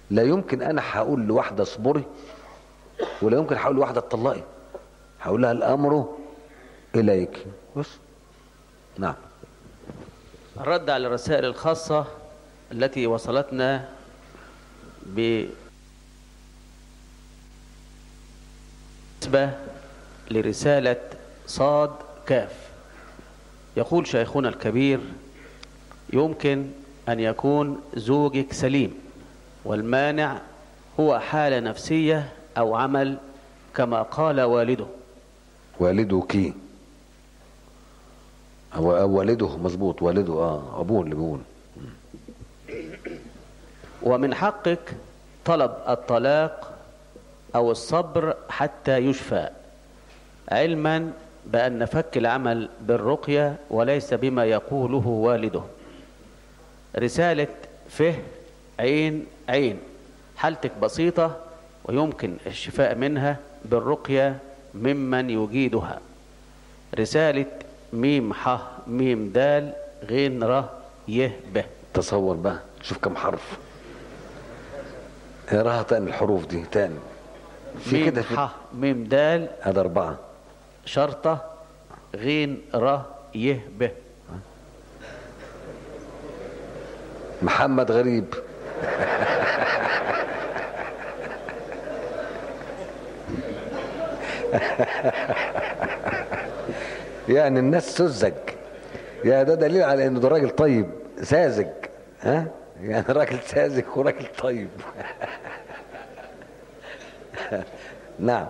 لا يمكن انا هقول لواحده اصبري ولا يمكن هقول لواحده اتطلقي هقول لها الامر اليك بس نعم الرد على الرسائل الخاصة التي وصلتنا بالنسبة لرسالة صاد كاف يقول شيخنا الكبير يمكن أن يكون زوجك سليم والمانع هو حالة نفسية أو عمل كما قال والده والدك هو أو والده مظبوط والده اه ابوه اللي بيقول ومن حقك طلب الطلاق أو الصبر حتى يشفى علما بأن فك العمل بالرقية وليس بما يقوله والده رسالة فه عين عين حالتك بسيطة ويمكن الشفاء منها بالرقية ممن يجيدها رسالة ميم ح ميم دال غين ر يه ب تصور بقى شوف كم حرف اقراها تاني الحروف دي تاني في ميم كده في ح ميم دال هذا أربعة شرطة غين ر يه ب محمد غريب يعني الناس سذج يا ده دليل على انه ده راجل طيب ساذج ها يعني راجل ساذج وراجل طيب نعم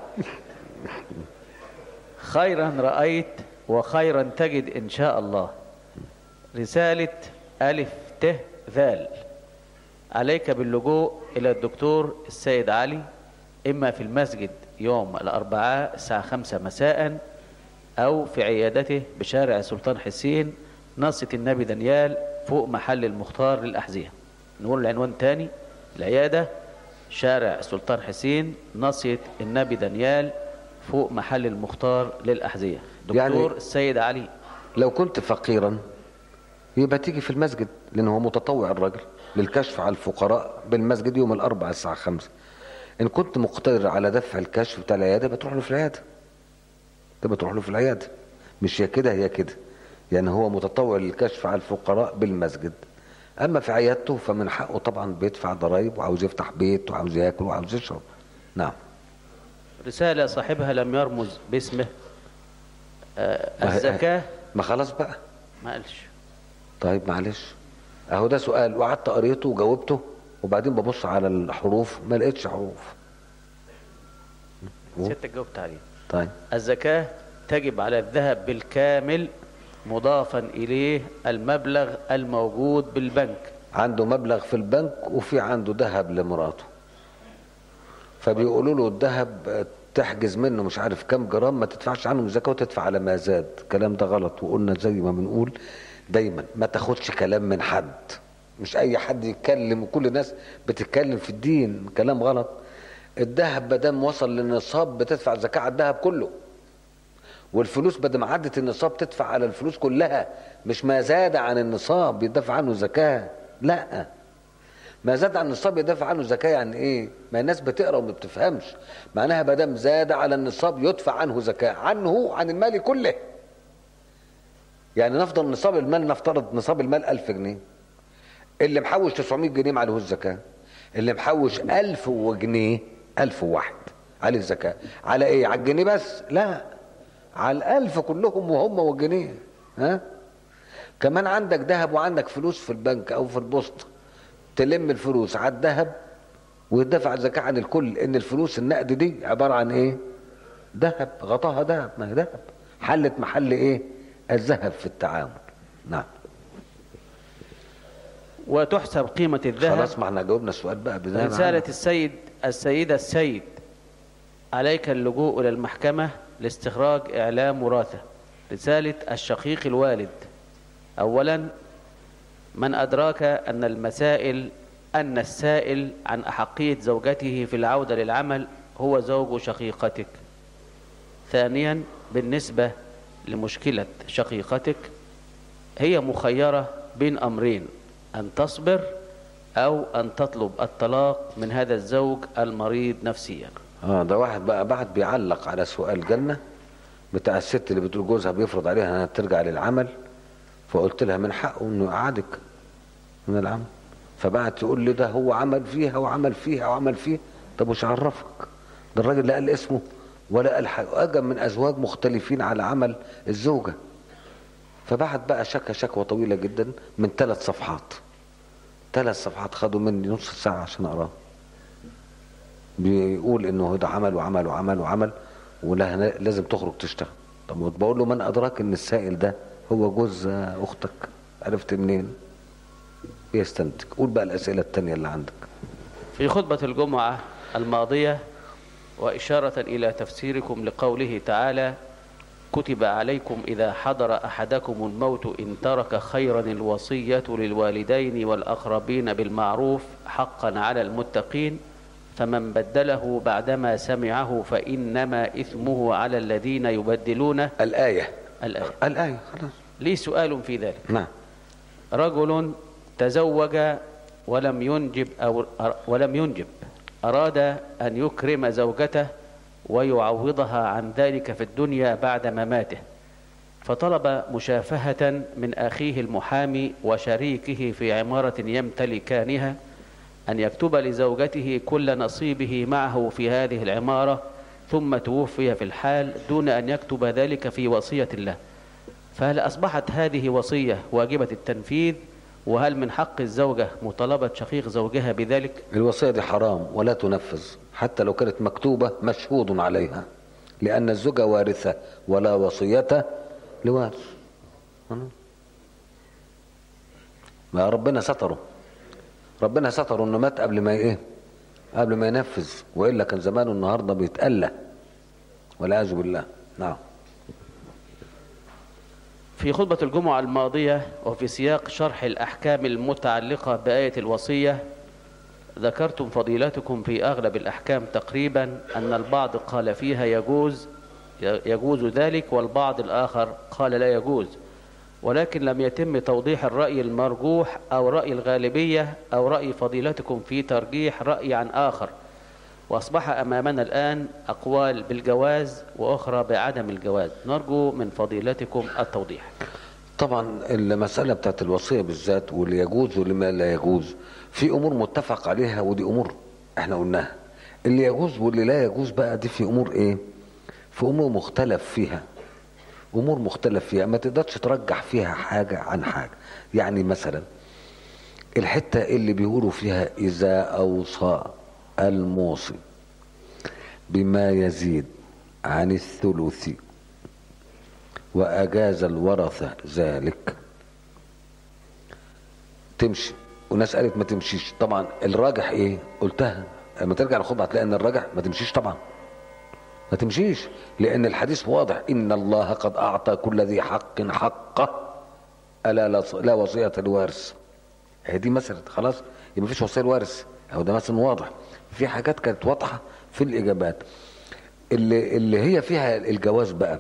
خيرا رأيت وخيرا تجد إن شاء الله رسالة ألف ت ذال عليك باللجوء إلى الدكتور السيد علي إما في المسجد يوم الأربعاء الساعة خمسة مساء أو في عيادته بشارع سلطان حسين ناصية النبي دانيال فوق محل المختار للأحذية نقول العنوان تاني العيادة شارع سلطان حسين ناصية النبي دانيال فوق محل المختار للأحذية دكتور يعني- السيد علي لو كنت فقيرا يبقى تيجي في المسجد لان هو متطوع الراجل للكشف على الفقراء بالمسجد يوم الاربعاء الساعه 5 ان كنت مقتدر على دفع الكشف بتاع العياده يبقى تروح له في العياده تبقى تروح له في العياده مش يا كده هي كده يعني هو متطوع للكشف على الفقراء بالمسجد اما في عيادته فمن حقه طبعا بيدفع ضرائب وعاوز يفتح بيت وعاوز ياكل وعاوز يشرب نعم رسالة صاحبها لم يرمز باسمه آه ما هي- الزكاة ما خلاص بقى ما قالش طيب معلش اهو ده سؤال وقعدت قريته وجاوبته وبعدين ببص على الحروف ما لقيتش حروف ستة جاوبت عليه طيب الزكاة تجب على الذهب بالكامل مضافا إليه المبلغ الموجود بالبنك عنده مبلغ في البنك وفي عنده ذهب لمراته فبيقولوا له الذهب تحجز منه مش عارف كام جرام ما تدفعش عنه زكاة وتدفع على ما زاد الكلام ده غلط وقلنا زي ما بنقول دايما ما تاخدش كلام من حد مش اي حد يتكلم وكل الناس بتتكلم في الدين كلام غلط الذهب بدام وصل للنصاب بتدفع زكاة على الذهب كله والفلوس بدل ما عدت النصاب تدفع على الفلوس كلها مش ما زاد عن النصاب يدفع عنه زكاة لا ما زاد عن النصاب يدفع عنه زكاة يعني ايه ما الناس بتقرا وما بتفهمش معناها ما دام زاد على النصاب يدفع عنه زكاة عنه عن المال كله يعني نفضل نصاب المال نفترض نصاب المال 1000 جنيه اللي محوش 900 جنيه ما عليهوش زكاة اللي محوش 1000 وجنيه 1000 واحد عليه الزكاة على ايه على الجنيه بس لا على الألف كلهم وهم والجنيه ها كمان عندك ذهب وعندك فلوس في البنك او في البوسطة تلم الفلوس على الذهب ويدفع زكاة عن الكل ان الفلوس النقد دي عبارة عن ايه ذهب غطاها ذهب ما هي ذهب حلت محل ايه الذهب في التعامل نعم وتحسب قيمة الذهب خلاص ما احنا جاوبنا السؤال بقى بناء رسالة السيد السيدة السيد عليك اللجوء إلى المحكمة لاستخراج إعلام وراثة رسالة الشقيق الوالد أولا من أدراك أن المسائل أن السائل عن أحقية زوجته في العودة للعمل هو زوج شقيقتك ثانيا بالنسبة لمشكلة شقيقتك هي مخيرة بين أمرين أن تصبر أو أن تطلب الطلاق من هذا الزوج المريض نفسيا اه ده واحد بقى بعد بيعلق على سؤال جنة بتاع الست اللي بتقول جوزها بيفرض عليها انها ترجع للعمل فقلت لها من حقه انه يقعدك من العمل فبعد تقول لي ده هو عمل فيها وعمل فيها وعمل فيه طب وش عرفك ده الراجل لا قال اسمه ولا قال حاجه اجى من ازواج مختلفين على عمل الزوجه فبعت بقى شكى شكوى طويله جدا من ثلاث صفحات ثلاث صفحات خدوا مني نص ساعه عشان اقراها بيقول انه ده عمل وعمل وعمل وعمل ولها لازم تخرج تشتغل طب بقول له من ادراك ان السائل ده هو جوز اختك عرفت منين يستنتج قول بقى الاسئله التانية اللي عندك في خطبة الجمعة الماضية وإشارة إلى تفسيركم لقوله تعالى كتب عليكم إذا حضر أحدكم الموت إن ترك خيرا الوصية للوالدين والأقربين بالمعروف حقا على المتقين فمن بدله بعدما سمعه فإنما إثمه على الذين يبدلونه الايه الآية الايه خلاص لي سؤال في ذلك نعم رجل تزوج ولم ينجب أو ولم ينجب أراد أن يكرم زوجته ويعوضها عن ذلك في الدنيا بعد مماته فطلب مشافهة من أخيه المحامي وشريكه في عمارة يمتلكانها أن يكتب لزوجته كل نصيبه معه في هذه العمارة ثم توفي في الحال دون أن يكتب ذلك في وصية له فهل أصبحت هذه وصية واجبة التنفيذ وهل من حق الزوجة مطالبة شقيق زوجها بذلك الوصيه دي حرام ولا تنفذ حتى لو كانت مكتوبه مشهود عليها لان الزوجه وارثه ولا وصيه لوارث ما ربنا ستره ربنا ستره انه مات قبل ما ايه قبل ما ينفذ والا كان زمانه النهارده بيتألى والعياذ بالله نعم في خطبة الجمعة الماضية وفي سياق شرح الأحكام المتعلقة بآية الوصية ذكرتم فضيلتكم في أغلب الأحكام تقريبا أن البعض قال فيها يجوز يجوز ذلك والبعض الآخر قال لا يجوز ولكن لم يتم توضيح الرأي المرجوح أو رأي الغالبية أو رأي فضيلتكم في ترجيح رأي عن آخر وأصبح أمامنا الآن أقوال بالجواز وأخرى بعدم الجواز نرجو من فضيلتكم التوضيح طبعا المسألة بتاعت الوصية بالذات واللي يجوز واللي لا يجوز في أمور متفق عليها ودي أمور احنا قلناها اللي يجوز واللي لا يجوز بقى دي في أمور ايه في أمور مختلف فيها أمور مختلف فيها ما تقدرش ترجح فيها حاجة عن حاجة يعني مثلا الحتة اللي بيقولوا فيها إذا أوصى الموصي بما يزيد عن الثلث وأجاز الورثة ذلك تمشي وناس قالت ما تمشيش طبعا الراجح ايه قلتها لما ترجع الخطبه هتلاقي ان الراجح ما تمشيش طبعا ما تمشيش لان الحديث واضح ان الله قد اعطى كل ذي حق حقه الا لا لا وصيه لوارث هي دي مسألة خلاص يبقى مفيش وصيه لوارث او ده مثلا واضح في حاجات كانت واضحه في الاجابات اللي اللي هي فيها الجواز بقى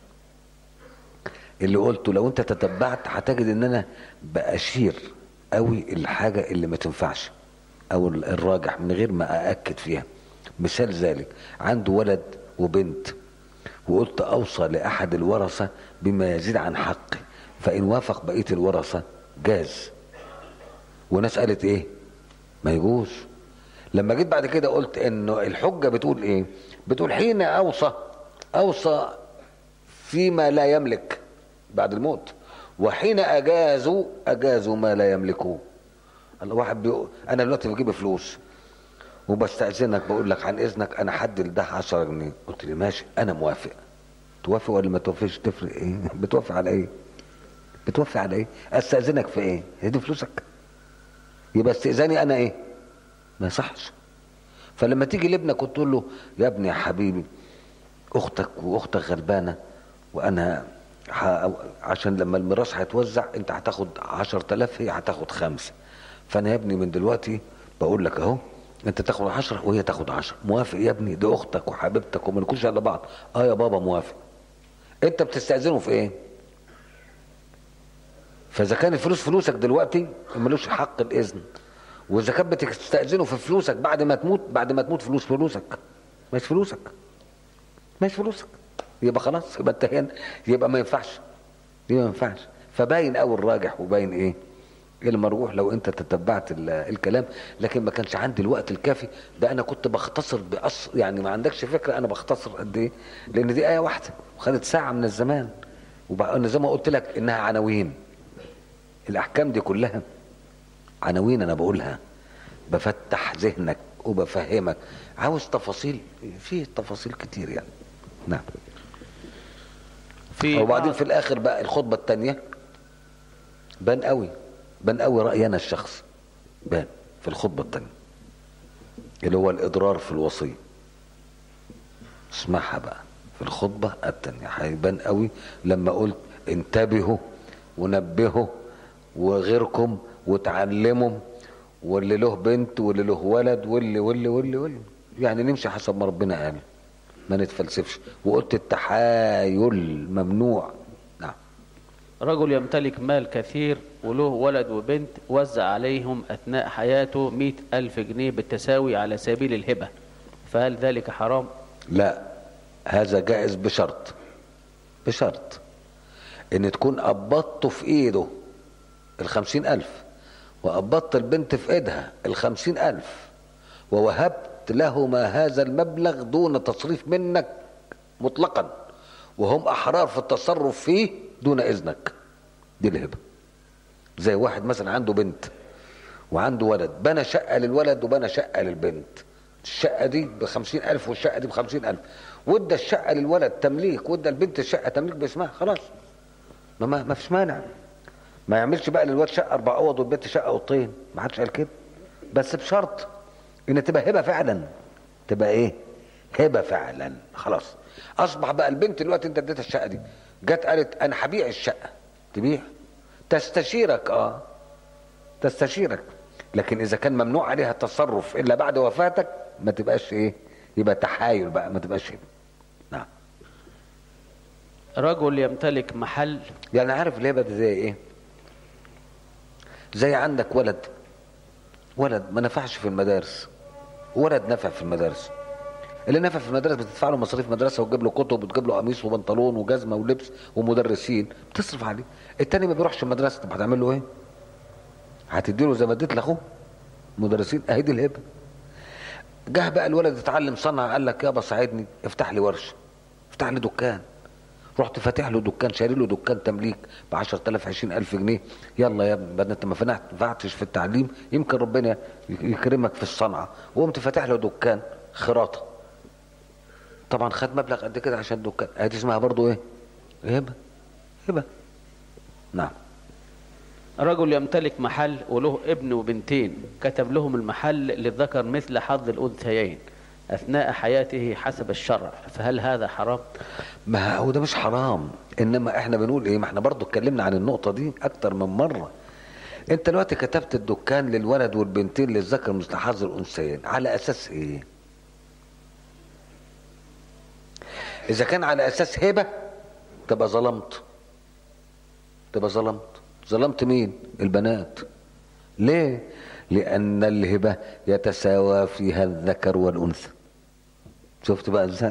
اللي قلته لو انت تتبعت هتجد ان انا باشير قوي الحاجه اللي ما تنفعش او الراجح من غير ما ااكد فيها مثال ذلك عنده ولد وبنت وقلت اوصى لاحد الورثه بما يزيد عن حقه فان وافق بقيه الورثه جاز وناس قالت ايه ما يجوز لما جيت بعد كده قلت انه الحجه بتقول ايه بتقول حين اوصى اوصى فيما لا يملك بعد الموت وحين اجازوا اجازوا ما لا يملكوه الواحد بيقول انا دلوقتي بجيب فلوس وبستأذنك بقول لك عن اذنك انا حد ده 10 جنيه قلت لي ماشي انا موافق توافق ولا ما توافقش تفرق ايه بتوافق على ايه بتوافق على ايه استأذنك في ايه هي دي فلوسك يبقى استئذاني انا ايه ما يصحش فلما تيجي لابنك وتقول له يا ابني يا حبيبي اختك واختك غلبانه وانا ح... عشان لما الميراث هيتوزع انت هتاخد 10000 هي هتاخد خمسه فانا يا ابني من دلوقتي بقول لك اهو انت تاخد 10 وهي تاخد 10 موافق يا ابني دي اختك وحبيبتك وما نكونش على بعض اه يا بابا موافق انت بتستاذنه في ايه فاذا كان الفلوس فلوسك دلوقتي ملوش حق الاذن واذا كانت بتستاذنه في فلوسك بعد ما تموت بعد ما تموت فلوس فلوسك مش فلوسك مش فلوسك يبقى خلاص يبقى انتهينا يبقى ما ينفعش يبقى ما ينفعش فباين قوي الراجح وباين ايه المرجوح لو انت تتبعت ال- الكلام لكن ما كانش عندي الوقت الكافي ده انا كنت بختصر بأص يعني ما عندكش فكره انا بختصر قد ايه لان دي ايه واحده وخدت ساعه من الزمان وبقى زي ما قلت لك انها عناوين الاحكام دي كلها عناوين انا بقولها بفتح ذهنك وبفهمك عاوز تفاصيل في تفاصيل كتير يعني نعم في وبعدين بعض- في الاخر بقى الخطبه الثانيه بان قوي بان قوي رايي انا الشخص بان في الخطبه الثانيه اللي هو الاضرار في الوصيه اسمعها بقى في الخطبه الثانيه هيبان قوي لما قلت انتبهوا ونبهوا وغيركم وتعلموا واللي له بنت واللي له ولد واللي واللي واللي واللي يعني نمشي حسب ما ربنا قال ما نتفلسفش وقلت التحايل ممنوع نعم رجل يمتلك مال كثير وله ولد وبنت وزع عليهم أثناء حياته مئة ألف جنيه بالتساوي على سبيل الهبة فهل ذلك حرام؟ لا هذا جائز بشرط بشرط ان تكون قبضته في ايده الخمسين الف وقبضت البنت في ايدها الخمسين الف ووهبت لهما هذا المبلغ دون تصريف منك مطلقا وهم احرار في التصرف فيه دون اذنك دي الهبه زي واحد مثلا عنده بنت وعنده ولد بنى شقة للولد وبنى شقة للبنت الشقة دي بخمسين ألف والشقة دي بخمسين ألف وادى الشقة للولد تمليك وادى البنت الشقة تمليك باسمها خلاص ما, ما, ما فيش مانع ما يعملش بقى للولد شقة أربع أوض والبنت شقة أوضتين ما حدش قال كده بس بشرط إن تبقى هبة فعلا تبقى إيه؟ هبة فعلا خلاص أصبح بقى البنت دلوقتي أنت اديتها الشقة دي جت قالت أنا هبيع الشقة تبيع تستشيرك اه تستشيرك لكن اذا كان ممنوع عليها التصرف الا بعد وفاتك ما تبقاش ايه يبقى تحايل بقى ما تبقاش هبه نعم رجل يمتلك محل يعني عارف الهبه دي زي ايه زي عندك ولد ولد ما نفعش في المدارس ولد نفع في المدارس اللي نفع في المدارس بتدفع له مصاريف مدرسه وتجيب له كتب وتجيب له قميص وبنطلون وجزمه ولبس ومدرسين بتصرف عليه التاني ما بيروحش المدرسه طب هتعمل له ايه هتدي له زي ما اديت لاخوه مدرسين اهي دي الهبه جه بقى الولد يتعلم صنعه قال لك يابا ساعدني افتح لي ورشه افتح لي دكان رحت فاتح له دكان شاري له دكان تمليك ب 10000 20000 جنيه يلا يا ابني بدل انت ما فنعت- نفعتش في التعليم يمكن ربنا يكرمك في الصنعه وقمت فاتح له دكان خراطه طبعا خد مبلغ قد كده عشان الدكان ادي اسمها برضو ايه هبه هبه نعم رجل يمتلك محل وله ابن وبنتين كتب لهم المحل للذكر مثل حظ الأنثيين أثناء حياته حسب الشرع فهل هذا حرام؟ ما هو ده مش حرام انما احنا بنقول ايه ما احنا برضو اتكلمنا عن النقطة دي اكتر من مرة انت دلوقتي كتبت الدكان للولد والبنتين للذكر مثل حظ الانثيين على اساس ايه اذا كان على اساس هبة تبقى ظلمت تبقى ظلمت ظلمت مين البنات ليه لان الهبة يتساوى فيها الذكر والانثى شفت بقى ازاي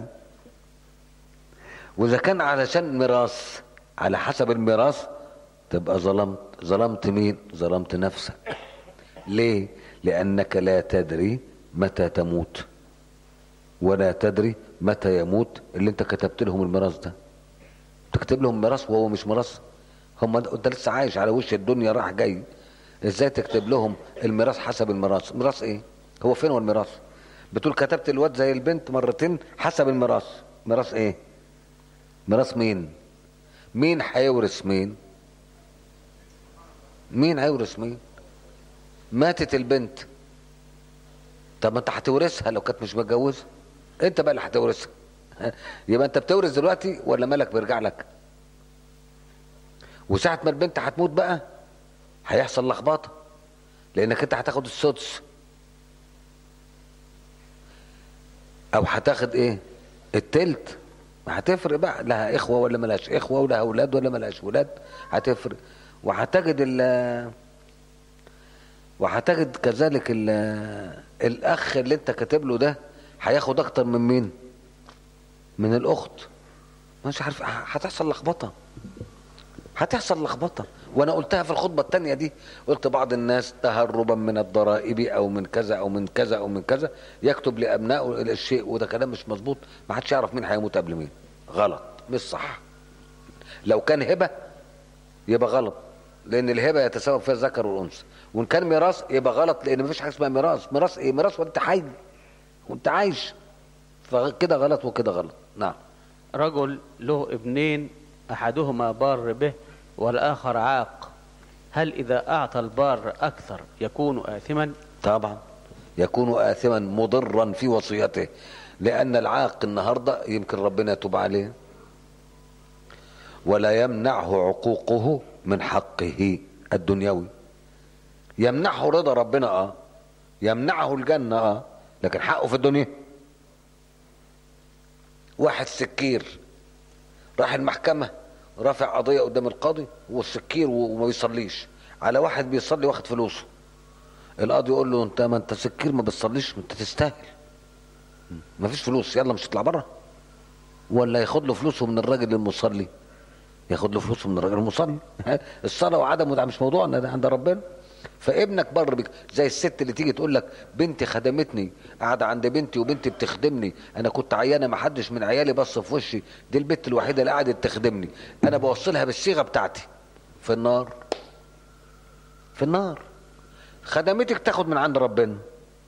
واذا كان علشان ميراث على حسب الميراث تبقى ظلمت ظلمت مين ظلمت نفسك ليه لانك لا تدري متى تموت ولا تدري متى يموت اللي انت كتبت لهم الميراث ده تكتب لهم ميراث وهو مش ميراث هم انت لسه عايش على وش الدنيا راح جاي ازاي تكتب لهم الميراث حسب الميراث ميراث ايه هو فين هو الميراث بتقول كتبت الواد زي البنت مرتين حسب الميراث ميراث ايه ميراث مين مين هيورث مين مين هيورث مين ماتت البنت طب ما انت هتورثها لو كانت مش متجوزه انت بقى اللي هتورثها يبقى انت بتورث دلوقتي ولا مالك بيرجع لك وساعة ما البنت هتموت بقى هيحصل لخبطة لانك انت هتاخد السدس او هتاخد ايه التلت ما هتفرق بقى لها اخوة ولا ملهاش اخوة ولها اولاد ولا ملهاش اولاد هتفرق وهتجد ال وهتجد كذلك ال- الاخ اللي انت كاتب له ده هياخد اكتر من مين من الاخت مش عارف هتحصل لخبطه هتحصل لخبطه وانا قلتها في الخطبه الثانيه دي قلت بعض الناس تهربا من الضرائب او من كذا او من كذا او من كذا يكتب لابنائه الشيء وده كلام مش مظبوط ما حدش يعرف مين هيموت قبل مين غلط مش صح لو كان هبه يبقى غلط لان الهبه يتساوى فيها الذكر والانثى وان كان ميراث يبقى غلط لان مفيش حاجه اسمها ميراث ميراث ايه ميراث وانت حي وانت عايش فكده غلط وكده غلط نعم رجل له ابنين أحدهما بار به والآخر عاق هل إذا أعطى البار أكثر يكون آثما طبعا يكون آثما مضرا في وصيته لأن العاق النهاردة يمكن ربنا يتوب عليه ولا يمنعه عقوقه من حقه الدنيوي يمنعه رضا ربنا اه يمنعه الجنة اه لكن حقه في الدنيا واحد سكير راح المحكمة رافع قضية قدام القاضي والسكير وما بيصليش على واحد بيصلي واخد فلوسه القاضي يقول له انت ما انت سكير ما بتصليش انت تستاهل ما فيش فلوس يلا مش تطلع بره ولا ياخد له فلوسه من الراجل المصلي ياخد له فلوسه من الراجل المصلي الصلاه وعدمه ده مش موضوعنا ده عند ربنا فابنك بر بك زي الست اللي تيجي تقول لك بنتي خدمتني قاعده عند بنتي وبنتي بتخدمني انا كنت عيانه ما حدش من عيالي بص في وشي دي البت الوحيده اللي قعدت تخدمني انا بوصلها بالصيغه بتاعتي في النار في النار خدمتك تاخد من عند ربنا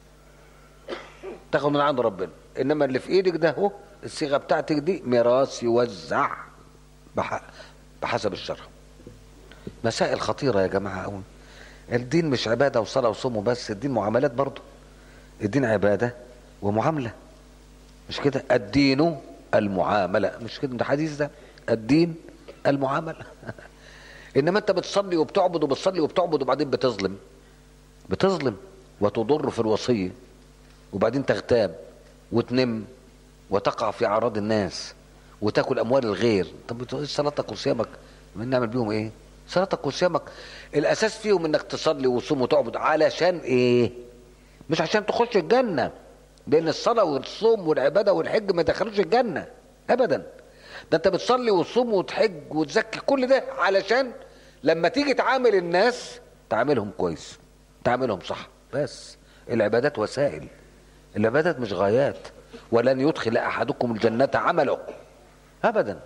تاخد من عند ربنا انما اللي في ايدك ده اهو الصيغه بتاعتك دي ميراث يوزع بح- بحسب الشرع مسائل خطيره يا جماعه قوي الدين مش عباده وصلاه وصوم وبس الدين معاملات برضه الدين عباده ومعامله مش كده الدين المعامله مش كده ده حديث ده الدين المعامله انما انت بتصلي وبتعبد وبتصلي وبتعبد وبعدين بتظلم بتظلم وتضر في الوصيه وبعدين تغتاب وتنم وتقع في اعراض الناس وتاكل اموال الغير طب بتقول صلاتك وصيامك من نعمل بيهم ايه صلاتك وصيامك الاساس فيهم انك تصلي وتصوم وتعبد علشان ايه مش عشان تخش الجنه لان الصلاه والصوم والعباده والحج ما يدخلوش الجنه ابدا ده انت بتصلي وتصوم وتحج وتزكي كل ده علشان لما تيجي تعامل الناس تعاملهم كويس تعاملهم صح بس العبادات وسائل العبادات مش غايات ولن يدخل احدكم الجنه عمله ابدا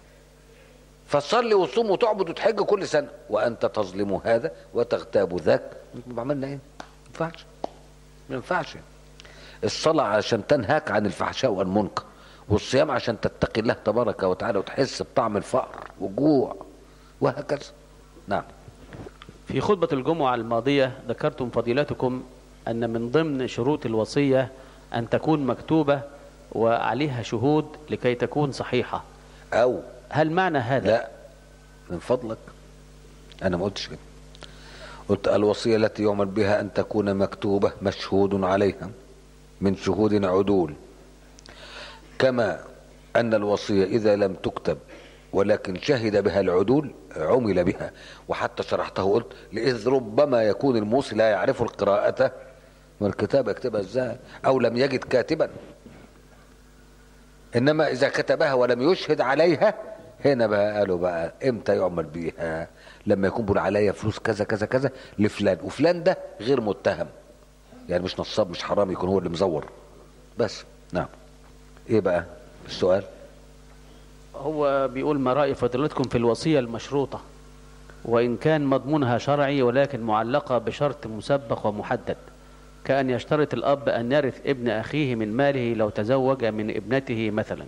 فصلي وصوم وتعبد وتحج كل سنه وانت تظلم هذا وتغتاب ذاك عملنا ايه؟ ما ينفعش ما ينفعش الصلاه عشان تنهاك عن الفحشاء والمنكر والصيام عشان تتقي الله تبارك وتعالى وتحس بطعم الفقر والجوع وهكذا نعم في خطبة الجمعة الماضية ذكرتم فضيلتكم أن من ضمن شروط الوصية أن تكون مكتوبة وعليها شهود لكي تكون صحيحة او هل معنى هذا لا من فضلك انا ما قلتش كده قلت الوصيه التي يعمل بها ان تكون مكتوبه مشهود عليها من شهود عدول كما ان الوصيه اذا لم تكتب ولكن شهد بها العدول عمل بها وحتى شرحته وقلت لإذ ربما يكون الموصي لا يعرف القراءة والكتابة يكتبها ازاي أو لم يجد كاتبا انما اذا كتبها ولم يشهد عليها هنا بقى قالوا بقى امتى يعمل بيها لما يكون بيقول عليا فلوس كذا كذا كذا لفلان وفلان ده غير متهم يعني مش نصاب مش حرام يكون هو اللي مزور بس نعم ايه بقى السؤال هو بيقول ما رأي فضيلتكم في الوصية المشروطة وإن كان مضمونها شرعي ولكن معلقة بشرط مسبق ومحدد كأن يشترط الأب أن يرث ابن أخيه من ماله لو تزوج من ابنته مثلا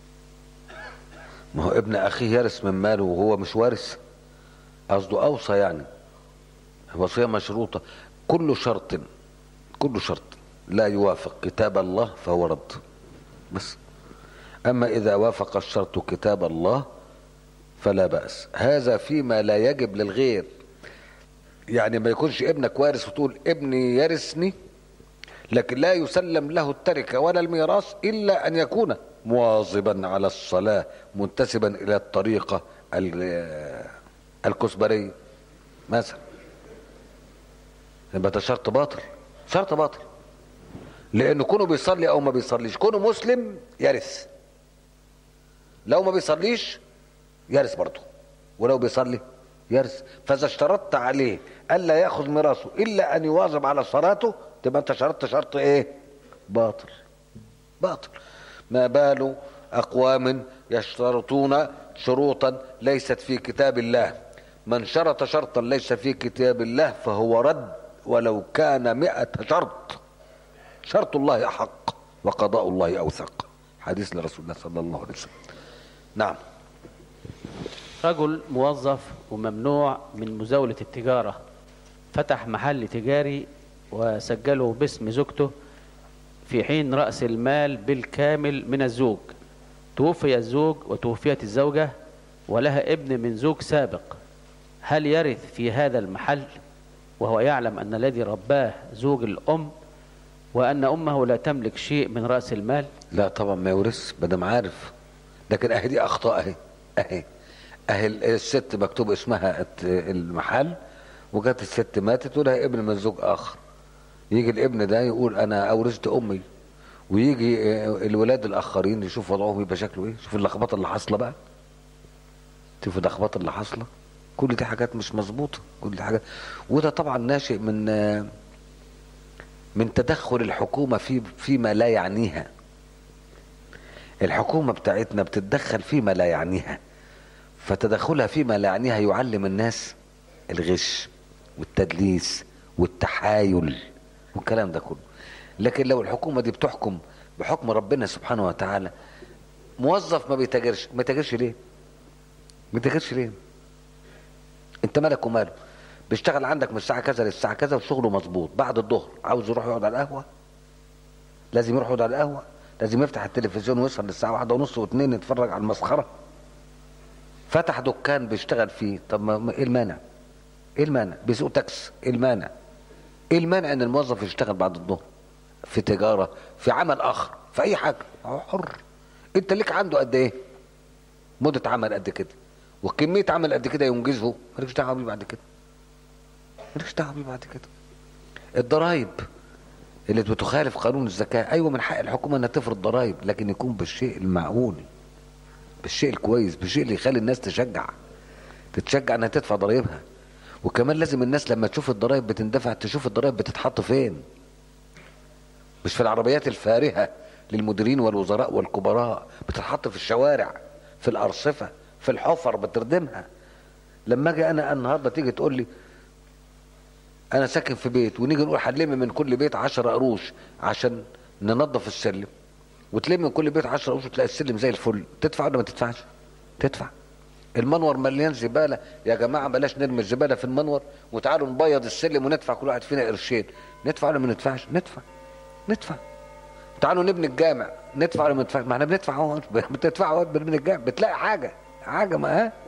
ما هو ابن اخيه يرث من ماله وهو مش وارث قصده اوصى يعني وصيه مشروطه كل شرط كل شرط لا يوافق كتاب الله فهو رد بس اما اذا وافق الشرط كتاب الله فلا باس هذا فيما لا يجب للغير يعني ما يكونش ابنك وارث وتقول ابني يرثني لكن لا يسلم له التركه ولا الميراث الا ان يكون مواظبا على الصلاه منتسبا الى الطريقه ال- الكسبريه مثلا يبقى ده شرط باطل شرط باطل لانه كونه بيصلي او ما بيصليش كونه مسلم يرث لو ما بيصليش يرث برضه ولو بيصلي يرث فاذا اشترطت عليه الا ياخذ ميراثه الا ان يواظب على صلاته تبقى انت شرطت شرط ايه باطل باطل ما بال اقوام يشترطون شروطا ليست في كتاب الله من شرط شرطا ليس في كتاب الله فهو رد ولو كان مئة شرط شرط الله أحق وقضاء الله أوثق حديث لرسول الله صلى الله عليه وسلم نعم رجل موظف وممنوع من مزاولة التجارة فتح محل تجاري وسجله باسم زوجته في حين رأس المال بالكامل من الزوج توفي الزوج وتوفيت الزوجة ولها ابن من زوج سابق هل يرث في هذا المحل وهو يعلم أن الذي رباه زوج الأم وأن أمه لا تملك شيء من رأس المال لا طبعا ما يورث بدم عارف لكن اهي دي اخطاء اهي اهي اهي الست مكتوب اسمها الت- المحل وجت الست ماتت ولها ابن من زوج اخر يجي الابن ده يقول انا اورثت امي ويجي آه، الولاد الاخرين يشوف وضعهم يبقى شكله ايه شوف اللخبطه اللي حاصله بقى شوف اللخبطه اللي حاصله كل دي حاجات مش مظبوطه كل دي حاجات وده طبعا ناشئ من آه، من تدخل الحكومه في فيما لا يعنيها الحكومة بتاعتنا بتتدخل فيما لا يعنيها فتدخلها فيما لا يعنيها يعلم الناس الغش والتدليس والتحايل والكلام ده كله لكن لو الحكومة دي بتحكم بحكم ربنا سبحانه وتعالى موظف ما بيتاجرش ما بيتاجرش ليه ما بيتاجرش ليه انت مالك وماله بيشتغل عندك من الساعة كذا للساعة كذا وشغله مظبوط بعد الظهر عاوز يروح يقعد على القهوة لازم يروح يقعد على القهوة لازم يفتح التلفزيون ويوصل للساعة واحدة ونص واتنين يتفرج على المسخرة فتح دكان بيشتغل فيه طب ما ما- ايه المانع ايه المانع بيسوق تاكس ايه المانع ايه المانع ان الموظف يشتغل بعد الظهر في تجارة في عمل اخر في اي حاجة هو حر انت ليك عنده قد ايه مدة عمل قد كده وكمية عمل قد كده ينجزه مالكش دعوة بيه بعد كده مالكش دعوة بيه بعد كده الضرايب اللي بتخالف قانون الزكاة أيوة من حق الحكومة أنها تفرض ضرائب لكن يكون بالشيء المعقول بالشيء الكويس بالشيء اللي يخلي الناس تشجع تتشجع أنها تدفع ضرائبها وكمان لازم الناس لما تشوف الضرائب بتندفع تشوف الضرائب بتتحط فين مش في العربيات الفارهة للمديرين والوزراء والكبراء بتتحط في الشوارع في الأرصفة في الحفر بتردمها لما اجي انا النهارده تيجي تقول لي انا ساكن في بيت ونيجي نقول هنلم من كل بيت 10 قروش عشان ننظف السلم وتلم من كل بيت 10 قروش وتلاقي السلم زي الفل تدفع ولا ما تدفعش تدفع المنور مليان زباله يا جماعه بلاش نرمي الزباله في المنور وتعالوا نبيض السلم وندفع كل واحد فينا قرشين ندفع ولا ما ندفعش ندفع ندفع تعالوا نبني الجامع ندفع ولا ما ندفعش ما احنا بندفع اهو بتدفع اهو بنبني الجامع بتلاقي حاجه حاجه ما ها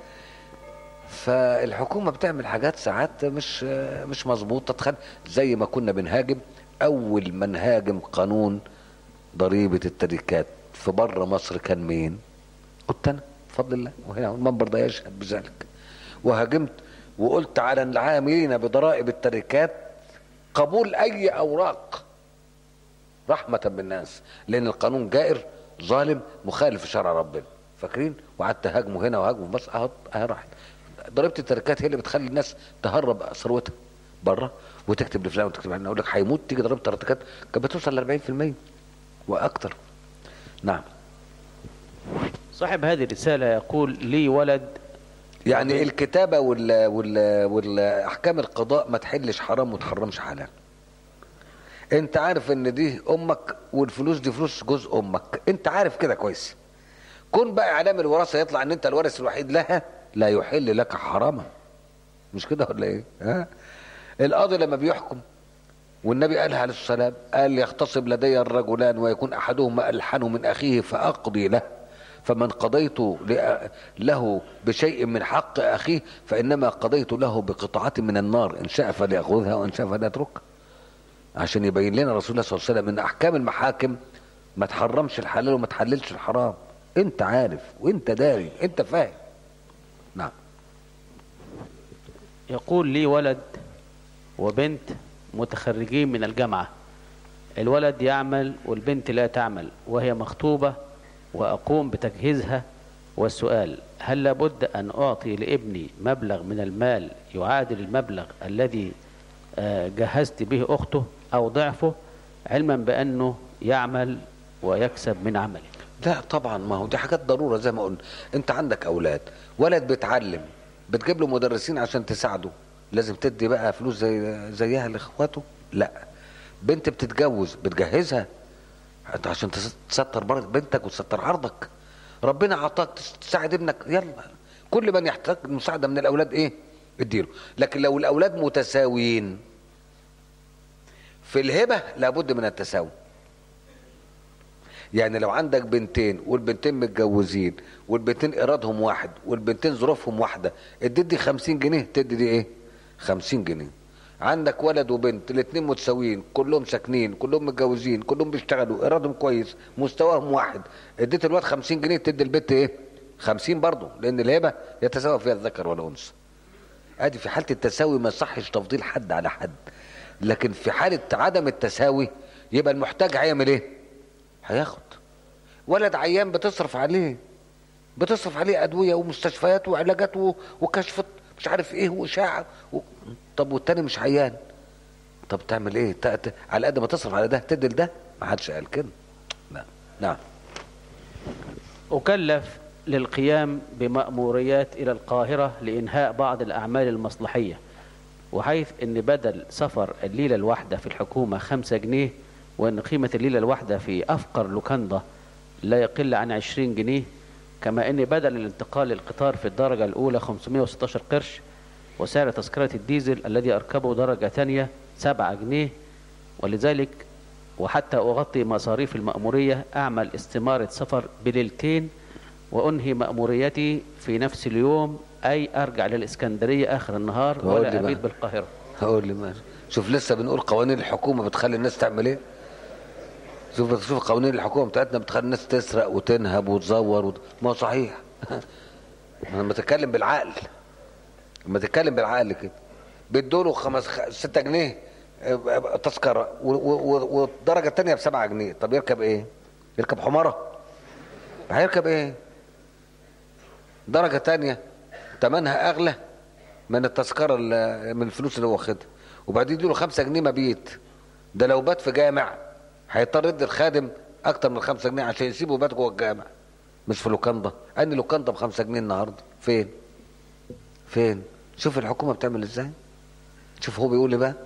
فالحكومه بتعمل حاجات ساعات مش مش مظبوطه تخل زي ما كنا بنهاجم اول ما نهاجم قانون ضريبه التركات في بره مصر كان مين؟ قلت انا بفضل الله وهنا المنبر ده يشهد بذلك وهاجمت وقلت على العاملين بضرائب التركات قبول اي اوراق رحمه بالناس لان القانون جائر ظالم مخالف لشرع ربنا فاكرين وقعدت هاجمه هنا وهاجمه في مصر اهو اهي راحت ضريبه التركات هي اللي بتخلي الناس تهرب ثروتها بره وتكتب لفلان وتكتب علان اقول لك هيموت تيجي ضريبه التركات كانت بتوصل ل 40% واكثر نعم صاحب هذه الرسالة يقول لي ولد يعني الكتابه وال وال والاحكام القضاء ما تحلش حرام وتحرمش حلال انت عارف ان دي امك والفلوس دي فلوس جزء امك انت عارف كده كويس كون بقى اعلام الوراثه يطلع ان انت الوارث الوحيد لها لا يحل لك حراما مش كده ولا ايه ها القاضي لما بيحكم والنبي قالها عليه السلام قال يختصم لدي الرجلان ويكون احدهما الحن من اخيه فاقضي له فمن قضيت ل- له بشيء من حق اخيه فانما قضيت له بقطعه من النار ان شاء فليأخذها وان شاء فليتركها عشان يبين لنا رسول الله صلى الله عليه وسلم ان احكام المحاكم ما تحرمش الحلال وما تحللش الحرام انت عارف وانت داري انت فاهم نعم يقول لي ولد وبنت متخرجين من الجامعة الولد يعمل والبنت لا تعمل وهي مخطوبة وأقوم بتجهيزها والسؤال هل لابد أن أعطي لابني مبلغ من المال يعادل المبلغ الذي آه، جهزت به أخته أو ضعفه علما بأنه يعمل ويكسب من عمله لا طبعا ما هو دي حاجات ضروره زي ما قلنا انت عندك اولاد ولد بيتعلم بتجيب له مدرسين عشان تساعده لازم تدي بقى فلوس زي زيها لاخواته لا بنت بتتجوز بتجهزها انت عشان تس- تستر برك بنتك وتستر عرضك ربنا عطاك تس- تساعد ابنك يلا كل من يحتاج مساعده من الاولاد ايه اديله لكن لو الاولاد متساويين في الهبه لابد من التساوي يعني لو عندك بنتين والبنتين متجوزين والبنتين ايرادهم واحد والبنتين ظروفهم واحده اديت دي 50 جنيه تدي دي ايه 50 جنيه عندك ولد وبنت الاثنين متساويين كلهم ساكنين كلهم متجوزين كلهم بيشتغلوا ايرادهم كويس مستواهم واحد اديت الواد 50 جنيه تدي البنت ايه 50 برضه لان الهبه يتساوى فيها الذكر والانثى ادي في حاله التساوي ما يصحش تفضيل حد على حد لكن في حاله عدم التساوي يبقى المحتاج هيعمل ايه هياخد ولد عيان بتصرف عليه بتصرف عليه ادويه ومستشفيات وعلاجات و- وكشف مش عارف ايه واشاعه و... طب والتاني مش عيان طب تعمل ايه ت... ت... على قد ما تصرف على ده تدي لده ما حدش قال كده لا نعم أكلف للقيام بمأموريات إلى القاهرة لإنهاء بعض الأعمال المصلحية وحيث أن بدل سفر الليلة الواحدة في الحكومة خمسة جنيه وأن قيمة الليلة الواحدة في أفقر لوكاندا لا يقل عن عشرين جنيه كما أن بدل الانتقال للقطار في الدرجة الأولى 516 قرش وسعر تذكرة الديزل الذي أركبه درجة ثانية سبعة جنيه ولذلك وحتى أغطي مصاريف المأمورية أعمل استمارة سفر بليلتين وأنهي مأموريتي في نفس اليوم أي أرجع للإسكندرية آخر النهار وأقول لي ولا بقى. أبيت بالقاهرة هقول لي ماشي شوف لسه بنقول قوانين الحكومه بتخلي الناس تعمل ايه شوف شوف قوانين الحكومه بتاعتنا بتخلي الناس تسرق وتنهب وتزور وت... ما هو صحيح انا لما تتكلم بالعقل لما تتكلم بالعقل كده بيدوله خمس خ... ستة جنيه آه، تذكره و- و- و- والدرجه الثانيه بسبعة جنيه طب يركب ايه؟ يركب حماره هيركب ايه؟ درجه تانية ثمنها اغلى من التذكره اللي- من الفلوس اللي هو واخدها وبعدين يديله خمسة جنيه مبيت ده لو بات في جامع هيضطر يدي الخادم اكتر من خمسة جنيه عشان يسيبه بات جوه الجامع مش في لوكاندا اني لوكاندا بخمسة جنيه النهارده فين فين شوف الحكومه بتعمل ازاي شوف هو بيقول ايه بقى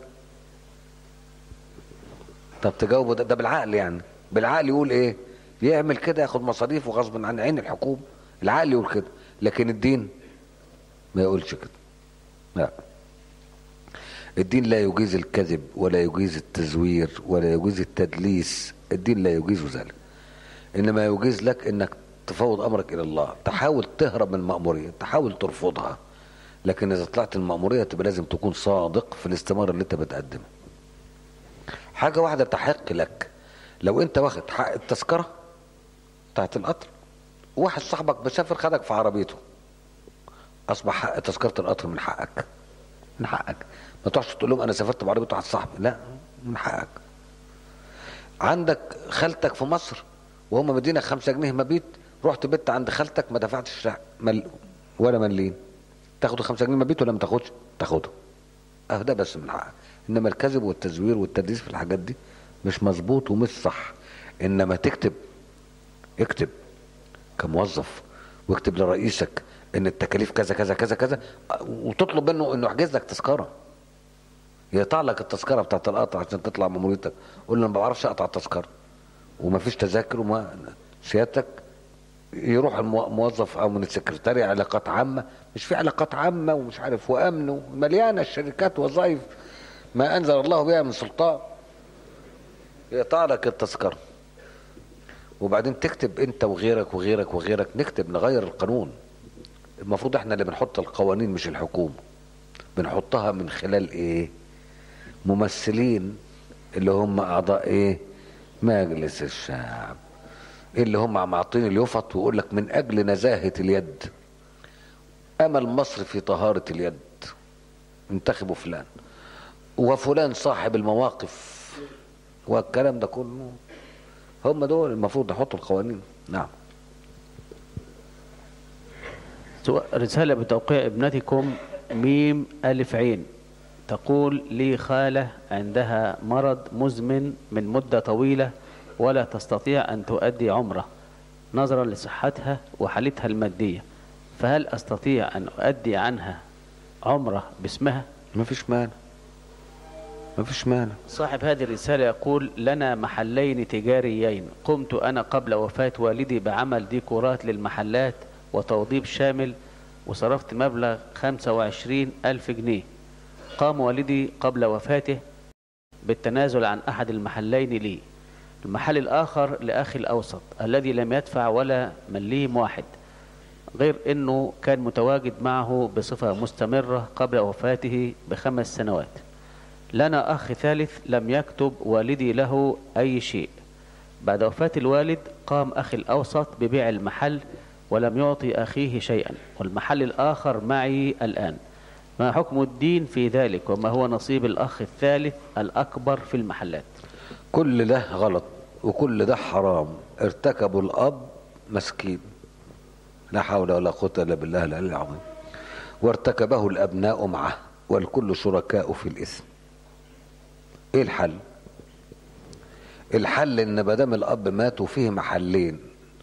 طب تجاوبه ده, ده بالعقل يعني بالعقل يقول ايه يعمل كده ياخد مصاريفه غصب عن عين الحكومه العقل يقول كده لكن الدين ما يقولش كده لا الدين لا يجيز الكذب ولا يجيز التزوير ولا يجيز التدليس الدين لا يجيز ذلك انما يجيز لك انك تفوض امرك الى الله تحاول تهرب من المأمورية تحاول ترفضها لكن اذا طلعت المأمورية تبقى لازم تكون صادق في الاستمارة اللي انت بتقدمها حاجة واحدة تحق لك لو انت واخد حق التذكرة بتاعت القطر واحد صاحبك مسافر خدك في عربيته اصبح حق تذكرة القطر من حقك من حقك ما تروحش تقول لهم انا سافرت بعربية واحد صاحبي لا من حقك عندك خالتك في مصر وهم مدينك خمسة جنيه مبيت رحت بيت عند خالتك ما دفعتش مل ولا مليم تاخد خمسة جنيه مبيت ولا ما تاخدش تاخده اه ده بس من حقك انما الكذب والتزوير والتدليس في الحاجات دي مش مظبوط ومش صح انما تكتب اكتب كموظف واكتب لرئيسك ان التكاليف كذا كذا كذا كذا وتطلب منه انه يحجز لك تذكره يقطع لك التذكره بتاعت القطر عشان تطلع مأموريتك قول له انا ما بعرفش اقطع التذكره ومفيش تذاكر وما سيادتك يروح الموظف او من السكرتارية علاقات عامة مش في علاقات عامة ومش عارف وامن مليانة الشركات وظائف ما انزل الله بها من سلطان يقطع لك التذكرة وبعدين تكتب انت وغيرك وغيرك وغيرك نكتب نغير القانون المفروض احنا اللي بنحط القوانين مش الحكومة بنحطها من خلال ايه ممثلين اللي هم اعضاء ايه مجلس الشعب اللي هم معطين اليفط ويقول لك من اجل نزاهة اليد امل مصر في طهارة اليد انتخبوا فلان وفلان صاحب المواقف والكلام ده كله هم دول المفروض يحطوا القوانين نعم سؤال- رسالة بتوقيع ابنتكم ميم ألف عين تقول لي خالة عندها مرض مزمن من مدة طويلة ولا تستطيع أن تؤدي عمرة نظرا لصحتها وحالتها المادية فهل أستطيع أن أؤدي عنها عمرة باسمها؟ ما فيش مانع ما فيش مانع صاحب هذه الرسالة يقول لنا محلين تجاريين قمت أنا قبل وفاة والدي بعمل ديكورات للمحلات وتوضيب شامل وصرفت مبلغ 25 ألف جنيه قام والدي قبل وفاته بالتنازل عن أحد المحلين لي المحل الآخر لأخي الأوسط الذي لم يدفع ولا مليم واحد غير أنه كان متواجد معه بصفة مستمرة قبل وفاته بخمس سنوات لنا أخ ثالث لم يكتب والدي له أي شيء بعد وفاة الوالد قام أخي الأوسط ببيع المحل ولم يعطي أخيه شيئا والمحل الآخر معي الآن ما حكم الدين في ذلك وما هو نصيب الأخ الثالث الأكبر في المحلات كل ده غلط وكل ده حرام ارتكبوا الاب مسكين لا حول ولا قوه الا بالله العلي العظيم وارتكبه الابناء معه والكل شركاء في الاثم ايه الحل الحل ان ما دام الاب مات وفيه محلين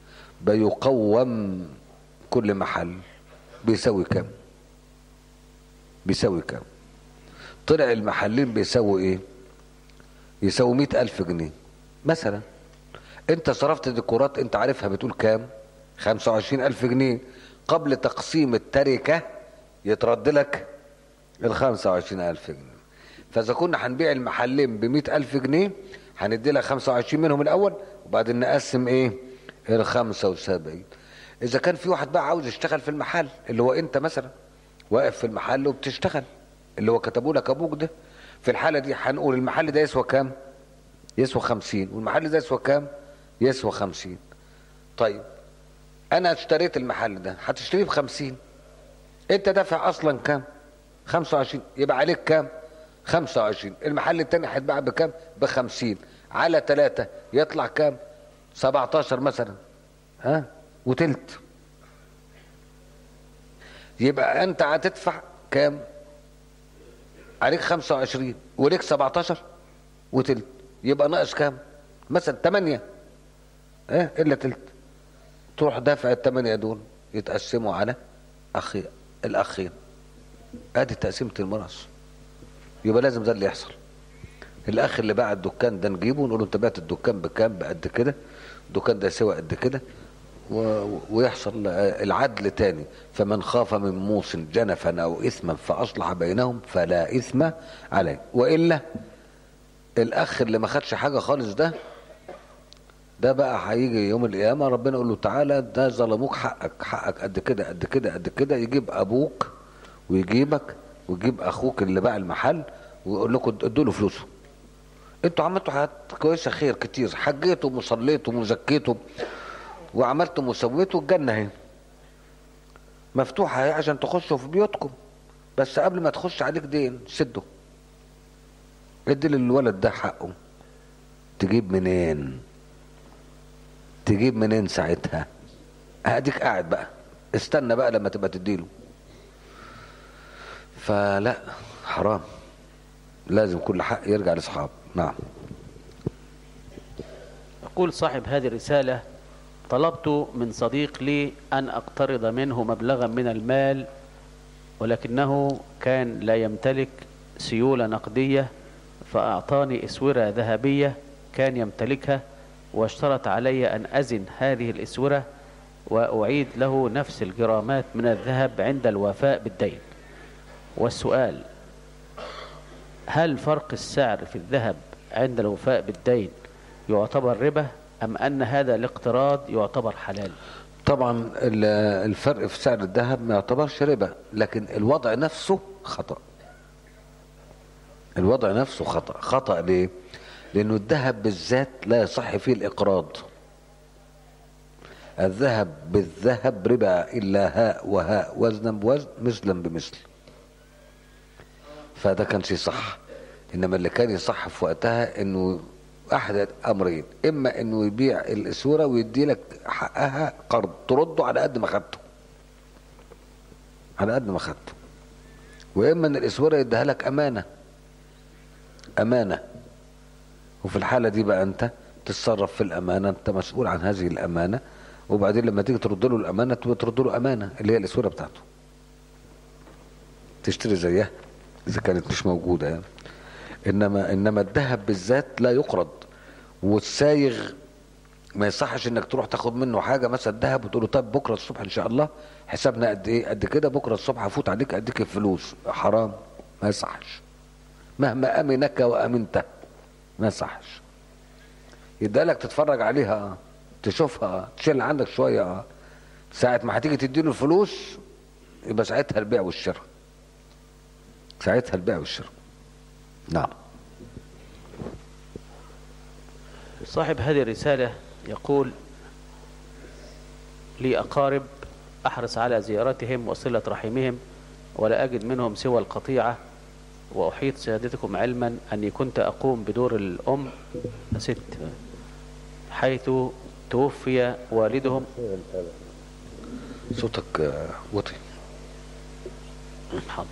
بيقوم كل محل بيساوي كام بيساوي كام طلع المحلين بيساوي ايه يساوي مئة ألف جنيه مثلا انت صرفت ديكورات انت عارفها بتقول كام خمسة وعشرين ألف جنيه قبل تقسيم التركة يترد لك الخمسة وعشرين ألف جنيه فإذا كنا هنبيع المحلين بمئة ألف جنيه هندي لك خمسة وعشرين منهم الأول وبعدين نقسم إيه الخمسة وسبعين إذا كان في واحد بقى عاوز يشتغل في المحل اللي هو أنت مثلا واقف في المحل وبتشتغل اللي هو كتبوا لك أبوك ده في الحالة دي هنقول المحل ده يسوى كام يسوى خمسين والمحل ده يسوى كام يسوى خمسين طيب انا اشتريت المحل ده هتشتريه بخمسين انت دافع اصلا كام خمسة وعشرين يبقى عليك كام خمسة وعشرين المحل التاني هيتباع بكام بخمسين على ثلاثة يطلع كام سبعتاشر مثلا ها وتلت يبقى انت هتدفع كام عليك 25 وليك 17 وتلت يبقى ناقص كام مثلا 8 ايه الا تلت تروح دافع الثمانية دول يتقسموا على اخي الاخين ادي تقسيمة الميراث يبقى لازم ده اللي يحصل الاخ اللي باع الدكان ده نجيبه ونقول له انت بعت الدكان بكام بقد كده الدكان ده يسوى قد كده و... ويحصل العدل تاني فمن خاف من موص جنفا او اثما فاصلح بينهم فلا اثم عليه والا الاخ اللي ما خدش حاجه خالص ده ده بقى هيجي يوم القيامه ربنا يقول له تعالى ده ظلموك حقك حقك قد كده قد كده قد كده يجيب ابوك ويجيبك ويجيب اخوك اللي باع المحل ويقول لكم ادوا له فلوسه انتوا عملتوا حاجات كويسه خير كتير حجيتم وصليتم وزكيتم وعملتم وسويتوا الجنه اهي مفتوحه اهي عشان تخشوا في بيوتكم بس قبل ما تخش عليك دين سده ادي للولد ده حقه تجيب منين تجيب منين ساعتها اديك قاعد بقى استنى بقى لما تبقى تديله فلا حرام لازم كل حق يرجع لاصحابه نعم يقول صاحب هذه الرسالة طلبت من صديق لي أن أقترض منه مبلغا من المال ولكنه كان لا يمتلك سيولة نقدية فأعطاني إسورة ذهبية كان يمتلكها واشترط علي أن أزن هذه الإسورة وأعيد له نفس الجرامات من الذهب عند الوفاء بالدين والسؤال هل فرق السعر في الذهب عند الوفاء بالدين يعتبر ربا أم أن هذا الاقتراض يعتبر حلال طبعا ال- الفرق في سعر الذهب ما يعتبرش ربا لكن الوضع نفسه خطأ الوضع نفسه خطأ خطأ ليه لأنه الذهب بالذات لا يصح فيه الإقراض الذهب بالذهب ربا إلا هاء وهاء وزنا بوزن مثلا بمثل فده كانش صح انما اللي كان يصح في وقتها انه احد امرين اما انه يبيع الاسوره ويدي لك حقها قرض ترده على قد ما خدته على قد ما خدته واما ان الاسوره يديها لك امانه امانه وفي الحاله دي بقى انت تتصرف في الامانه انت مسؤول عن هذه الامانه وبعدين لما تيجي ترد له الامانه تبقى ترد له امانه اللي هي الاسوره بتاعته تشتري زيها اذا كانت مش موجوده يعني انما انما الذهب بالذات لا يقرض والسايغ ما يصحش انك تروح تاخد منه حاجه مثلا ذهب وتقول له طب بكره الصبح ان شاء الله حسابنا قد ايه قد كده بكره الصبح هفوت عليك اديك الفلوس حرام ما يصحش مهما امنك وامنت ما يصحش يدالك تتفرج عليها اه تشوفها اه تشيل عندك شويه اه ساعه ما هتيجي تديله الفلوس يبقى ساعتها البيع والشراء ساعتها البيع والشراء نعم صاحب هذه الرسالة يقول لي أقارب أحرص على زيارتهم وصلة رحمهم ولا أجد منهم سوى القطيعة وأحيط سيادتكم علما أني كنت أقوم بدور الأم ست حيث توفي والدهم صوتك آه، وطي حاضر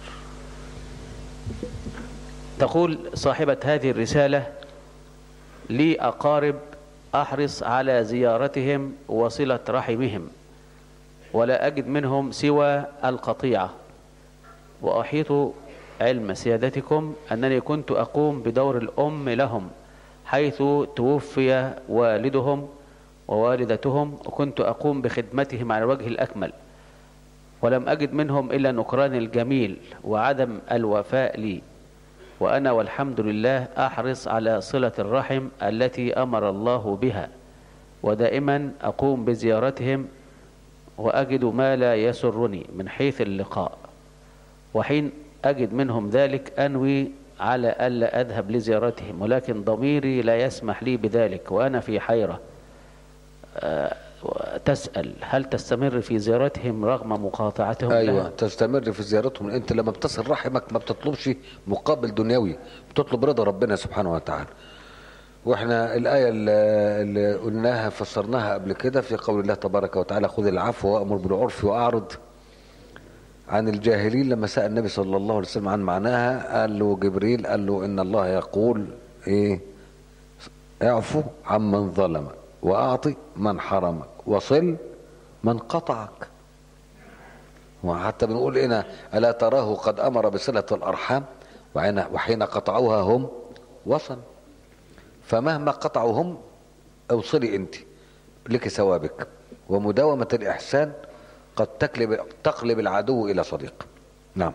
تقول صاحبة هذه الرسالة لي أقارب أحرص على زيارتهم وصلة رحمهم ولا أجد منهم سوى القطيعة وأحيط علم سيادتكم أنني كنت أقوم بدور الأم لهم حيث توفي والدهم ووالدتهم وكنت أقوم بخدمتهم على الوجه الأكمل ولم أجد منهم إلا نكران الجميل وعدم الوفاء لي وأنا والحمد لله أحرص على صلة الرحم التي أمر الله بها ودائما أقوم بزيارتهم وأجد ما لا يسرني من حيث اللقاء وحين أجد منهم ذلك أنوي على ألا أذهب لزيارتهم ولكن ضميري لا يسمح لي بذلك وأنا في حيرة آه، تسأل هل تستمر في زيارتهم رغم مقاطعتهم ايوه لها؟ تستمر في زيارتهم انت لما بتصل رحمك ما بتطلبش مقابل دنيوي بتطلب رضا ربنا سبحانه وتعالى واحنا الايه اللي اللي قلناها فسرناها قبل كده في قول الله تبارك وتعالى خذ العفو وامر بالعرف واعرض عن الجاهلين لما سال النبي صلى الله عليه وسلم عن معناها قال له جبريل قال له ان الله يقول ايه اعفو عمن ظلمك واعطي من حرمك وصل من قطعك وحتى بنقول هنا ألا تراه قد أمر بصلة الأرحام وحين, وحين قطعوها هم وصل فمهما قطعوا هم اوصلي أنت لك ثوابك ومداومة الإحسان قد تقلب, تقلب العدو إلى صديق نعم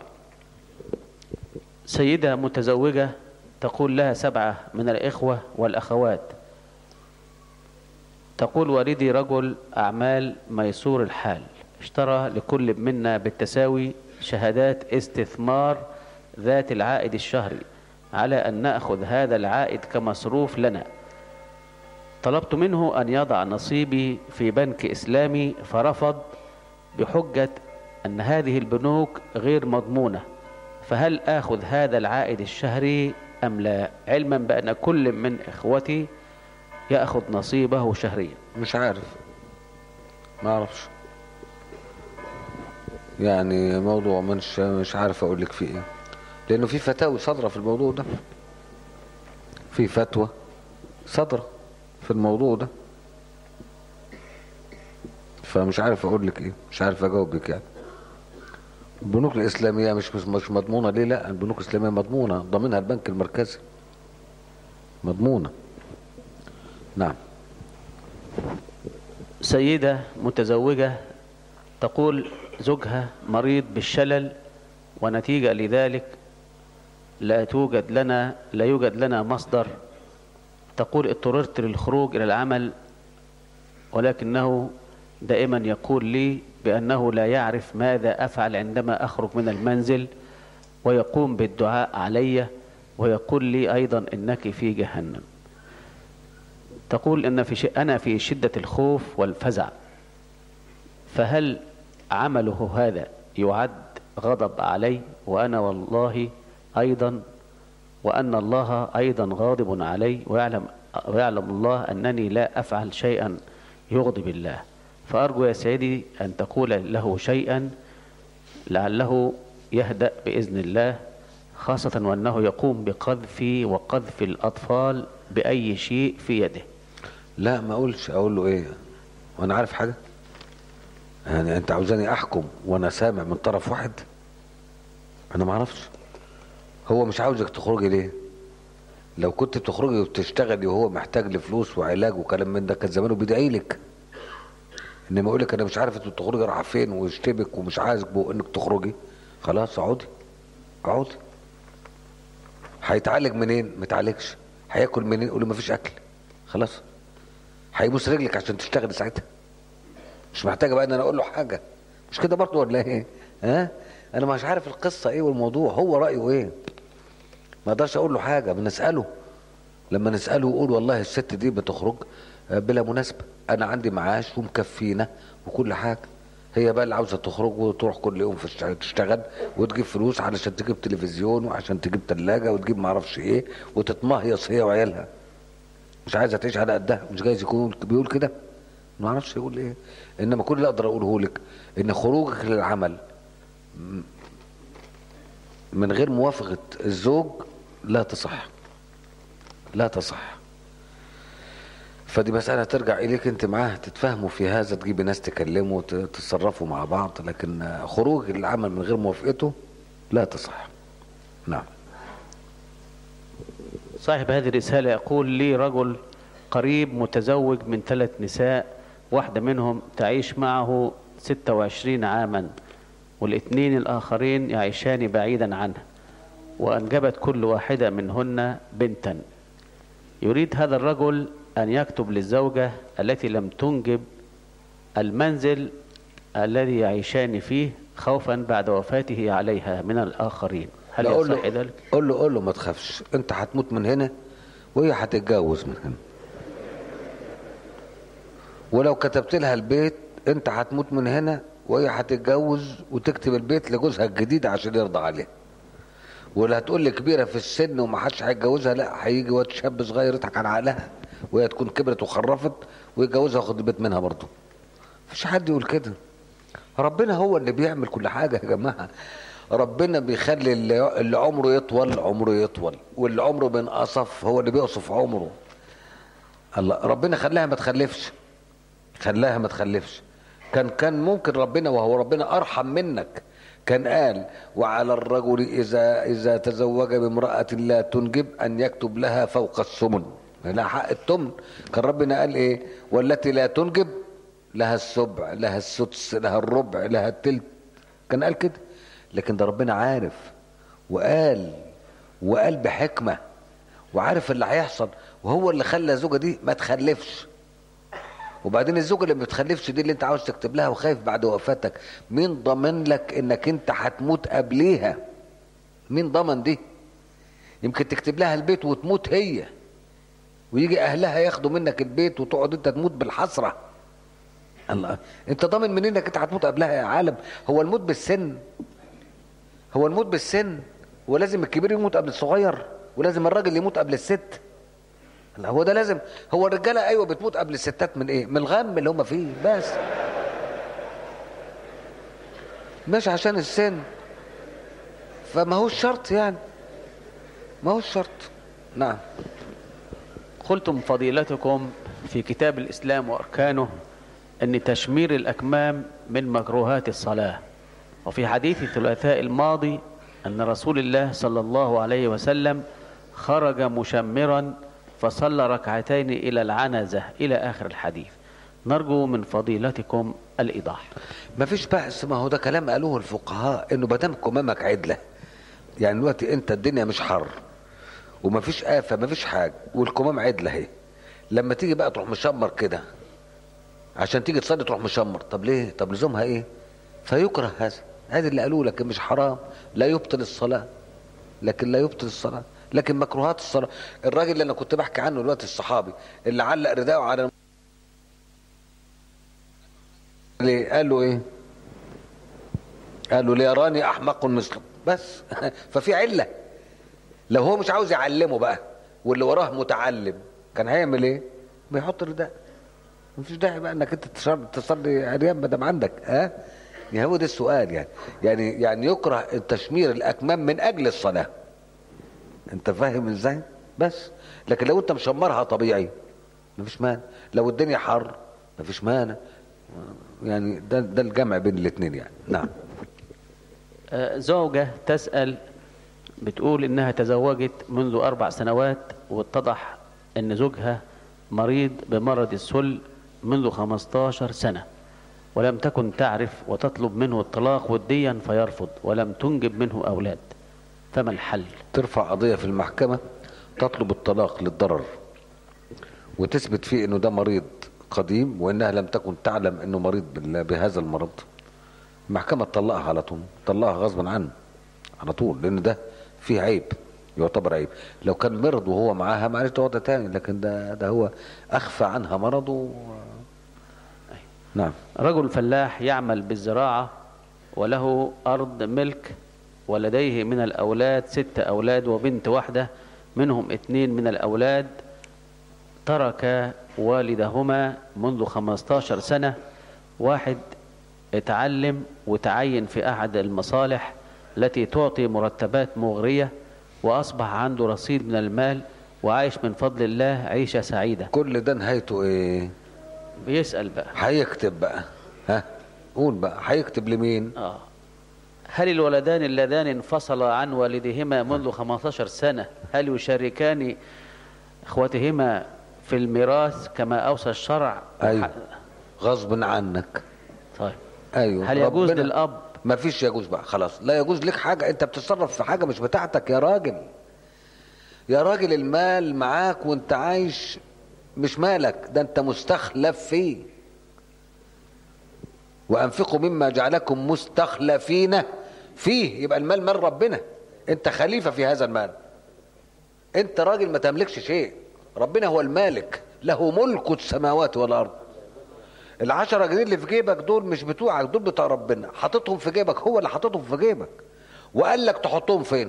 سيدة متزوجة تقول لها سبعة من الإخوة والأخوات تقول والدي رجل أعمال ميسور الحال اشترى لكل منا بالتساوي شهادات استثمار ذات العائد الشهري على أن نأخذ هذا العائد كمصروف لنا طلبت منه أن يضع نصيبي في بنك إسلامي فرفض بحجة أن هذه البنوك غير مضمونة فهل آخذ هذا العائد الشهري أم لا علما بأن كل من إخوتي يأخذ نصيبه شهريا مش عارف ما اعرفش يعني موضوع مش مش عارف اقول لك فيه ايه لانه في فتاوي صادره في الموضوع ده في فتوى صادره في الموضوع ده فمش عارف اقول لك ايه مش عارف اجاوبك يعني البنوك الاسلاميه مش مش, مش مضمونه ليه لا البنوك الاسلاميه مضمونه ضامنها البنك المركزي مضمونه نعم سيدة متزوجة تقول زوجها مريض بالشلل ونتيجة لذلك لا توجد لنا لا يوجد لنا مصدر تقول اضطررت للخروج إلى العمل ولكنه دائما يقول لي بأنه لا يعرف ماذا أفعل عندما أخرج من المنزل ويقوم بالدعاء علي ويقول لي أيضا إنك في جهنم تقول إن في ش... أنا في شدة الخوف والفزع فهل عمله هذا يعد غضب علي وأنا والله أيضا وأن الله أيضا غاضب علي ويعلم, ويعلم الله أنني لا أفعل شيئا يغضب الله فأرجو يا سيدي أن تقول له شيئا لعله يهدأ بإذن الله خاصة وأنه يقوم بقذفي وقذف الأطفال بأي شيء في يده لا ما اقولش اقول له ايه وانا عارف حاجه يعني انت عاوزاني احكم وانا سامع من طرف واحد انا ما اعرفش هو مش عاوزك تخرجي ليه لو كنت بتخرجي وبتشتغلي وهو محتاج لفلوس وعلاج وكلام من ده كان زمانه بيدعي لك انما يقول لك انا مش عارف انت بتخرجي رايحه فين ويشتبك ومش عايزك انك تخرجي خلاص اقعدي اقعدي هيتعالج منين ما تعالجش هياكل منين قول له مفيش اكل خلاص هيبوس رجلك عشان تشتغل ساعتها مش محتاجه بقى ان انا اقول له حاجه مش كده برضه ولا ايه ها انا مش عارف القصه ايه والموضوع هو رايه ايه ما اقدرش اقول له حاجه بنساله لما نساله يقول والله الست دي بتخرج آه، بلا مناسبه انا عندي معاش ومكفينا وكل حاجه هي بقى اللي عاوزه تخرج وتروح كل يوم في الشغل تشتغل وتجيب فلوس علشان تجيب تلفزيون وعشان تجيب ثلاجه وتجيب معرفش ايه وتتمهيص هي وعيالها مش عايزه تعيش على قدها مش جايز يكون بيقول كده ما اعرفش يقول ايه انما كل اللي اقدر اقوله لك ان خروجك للعمل م- من غير موافقه الزوج لا تصح لا تصح فدي مسألة ترجع إليك أنت معاه تتفاهموا في هذا تجيبي ناس تكلموا ت- تتصرفوا مع بعض لكن خروج العمل من غير موافقته لا تصح نعم صاحب هذه الرسالة يقول لي رجل قريب متزوج من ثلاث نساء واحدة منهم تعيش معه 26 عاما والاثنين الآخرين يعيشان بعيدا عنه وأنجبت كل واحدة منهن بنتا يريد هذا الرجل أن يكتب للزوجة التي لم تنجب المنزل الذي يعيشان فيه خوفا بعد وفاته عليها من الآخرين هل لا، قول يصح له ذلك؟ قول له قول له ما تخافش انت هتموت من هنا وهي هتتجوز من هنا ولو كتبت لها البيت انت هتموت من هنا وهي هتتجوز وتكتب البيت لجوزها الجديد عشان يرضى عليها ولا هتقول لي كبيره في السن وما حدش هيتجوزها لا هيجي واد شاب صغير يضحك على عقلها وهي تكون كبرت وخرفت ويتجوزها وياخد البيت منها برضه مفيش حد يقول كده ربنا هو اللي بيعمل كل حاجة يا جماعة ربنا بيخلي اللي اللي عمره يطول عمره يطول واللي عمره بينقصف هو اللي بيوصف عمره الله ربنا خلاها ما تخلفش خلاها ما تخلفش كان كان ممكن ربنا وهو ربنا ارحم منك كان قال وعلى الرجل اذا اذا تزوج بامراه لا تنجب ان يكتب لها فوق الثمن لها حق التمن كان ربنا قال ايه والتي لا تنجب لها السبع لها السدس لها الربع لها التلت كان قال كده لكن ده ربنا عارف وقال وقال بحكمه وعارف اللي هيحصل وهو اللي خلى الزوجه دي ما تخلفش وبعدين الزوجه اللي ما بتخلفش دي اللي انت عاوز تكتب لها وخايف بعد وفاتك مين ضامن لك انك انت هتموت قبليها مين ضمن دي يمكن تكتب لها البيت وتموت هي ويجي اهلها ياخدوا منك البيت وتقعد انت تموت بالحسره الله انت ضامن منين انك انت هتموت قبلها يا عالم هو الموت بالسن هو الموت بالسن ولازم الكبير يموت قبل الصغير ولازم الراجل يموت قبل الست لا هو ده لازم هو الرجاله ايوه بتموت قبل الستات من ايه من الغم اللي هم فيه بس مش عشان السن فما هوش شرط يعني ما هوش شرط نعم قلتم فضيلتكم في كتاب الإسلام وأركانه أن تشمير الأكمام من مكروهات الصلاة وفي حديث الثلاثاء الماضي أن رسول الله صلى الله عليه وسلم خرج مشمرا فصلى ركعتين إلى العنزة إلى آخر الحديث نرجو من فضيلتكم الإيضاح ما فيش بأس ما هو ده كلام قالوه الفقهاء انه ما دام كمامك عدله يعني دلوقتي انت الدنيا مش حر وما فيش آفة ما فيش حاجة والكمام عدله اهي لما تيجي بقى تروح مشمر كده عشان تيجي تصلي تروح مشمر طب ليه طب لزومها ايه فيكره هذا هذا اللي قالوه لكن مش حرام لا يبطل الصلاة لكن لا يبطل الصلاة لكن مكروهات الصلاة الراجل اللي انا كنت بحكي عنه دلوقتي الصحابي اللي علق رداءه على ليه قال له ايه قال له ليراني احمق مثله بس ففي عله لو هو مش عاوز يعلمه بقى واللي وراه متعلم كان هيعمل ايه بيحط رداء مفيش داعي بقى انك انت تصلي تصلي عريان ما دام عندك ها يعني هو ده السؤال يعني يعني يعني يكره تشمير الاكمام من اجل الصلاه انت فاهم ازاي بس لكن لو انت مشمرها طبيعي مفيش مانع لو الدنيا حر مفيش مانع يعني ده ده الجمع بين الاثنين يعني نعم آه، زوجة تسأل بتقول إنها تزوجت منذ أربع سنوات واتضح إن زوجها مريض بمرض السل منذ 15 سنة ولم تكن تعرف وتطلب منه الطلاق وديا فيرفض ولم تنجب منه أولاد فما الحل؟ ترفع قضية في المحكمة تطلب الطلاق للضرر وتثبت فيه انه ده مريض قديم وانها لم تكن تعلم انه مريض بال- بهذا المرض المحكمة تطلقها على طول تطلقها غصبا عنه على طول لان ده فيه عيب يعتبر عيب لو كان مرض وهو معاها معلش ده وضع تاني لكن ده ده هو اخفى عنها مرضه و... نعم رجل فلاح يعمل بالزراعة وله أرض ملك ولديه من الأولاد ست أولاد وبنت واحدة منهم اثنين من الأولاد ترك والدهما منذ 15 سنة واحد اتعلم وتعين في أحد المصالح التي تعطي مرتبات مغرية وأصبح عنده رصيد من المال وعايش من فضل الله عيشة سعيدة كل ده نهايته ايه بيسأل بقى هيكتب بقى ها قول بقى هيكتب لمين آه. هل الولدان اللذان انفصلا عن والدهما منذ 15 سنة هل يشاركان اخوتهما في الميراث كما اوصى الشرع ايوه غصب عنك طيب ايوه هل يجوز ربنا- للاب ما فيش يجوز بقى خلاص لا يجوز لك حاجة انت بتتصرف في حاجة مش بتاعتك يا راجل يا راجل المال معاك وانت عايش مش مالك ده انت مستخلف فيه وانفقوا مما جعلكم مستخلفين فيه يبقى المال مال ربنا انت خليفة في هذا المال انت راجل ما تملكش شيء ربنا هو المالك له ملك السماوات والارض العشرة جنيه اللي في جيبك دول مش بتوعك دول بتوع ربنا حاططهم في جيبك هو اللي حاططهم في جيبك وقال لك تحطهم فين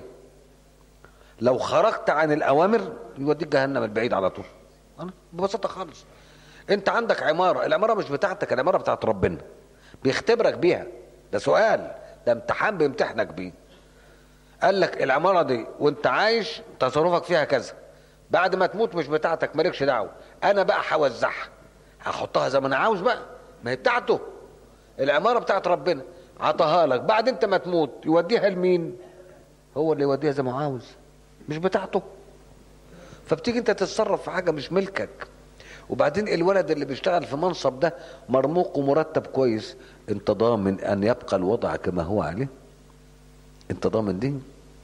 لو خرجت عن الاوامر يوديك جهنم البعيد على طول أنا ببساطه خالص انت عندك عماره العماره مش بتاعتك العماره بتاعت ربنا بيختبرك بيها ده سؤال ده امتحان بيمتحنك بيه قال لك العماره دي وانت عايش تصرفك فيها كذا بعد ما تموت مش بتاعتك مالكش دعوه انا بقى هوزعها هحطها زي ما انا عاوز بقى ما هي بتاعته العماره بتاعت ربنا عطاها لك بعد انت ما تموت يوديها لمين هو اللي يوديها زي ما عاوز مش بتاعته فبتيجي انت تتصرف في حاجه مش ملكك وبعدين الولد اللي بيشتغل في منصب ده مرموق ومرتب كويس انت ضامن ان يبقى الوضع كما هو عليه انت ضامن دي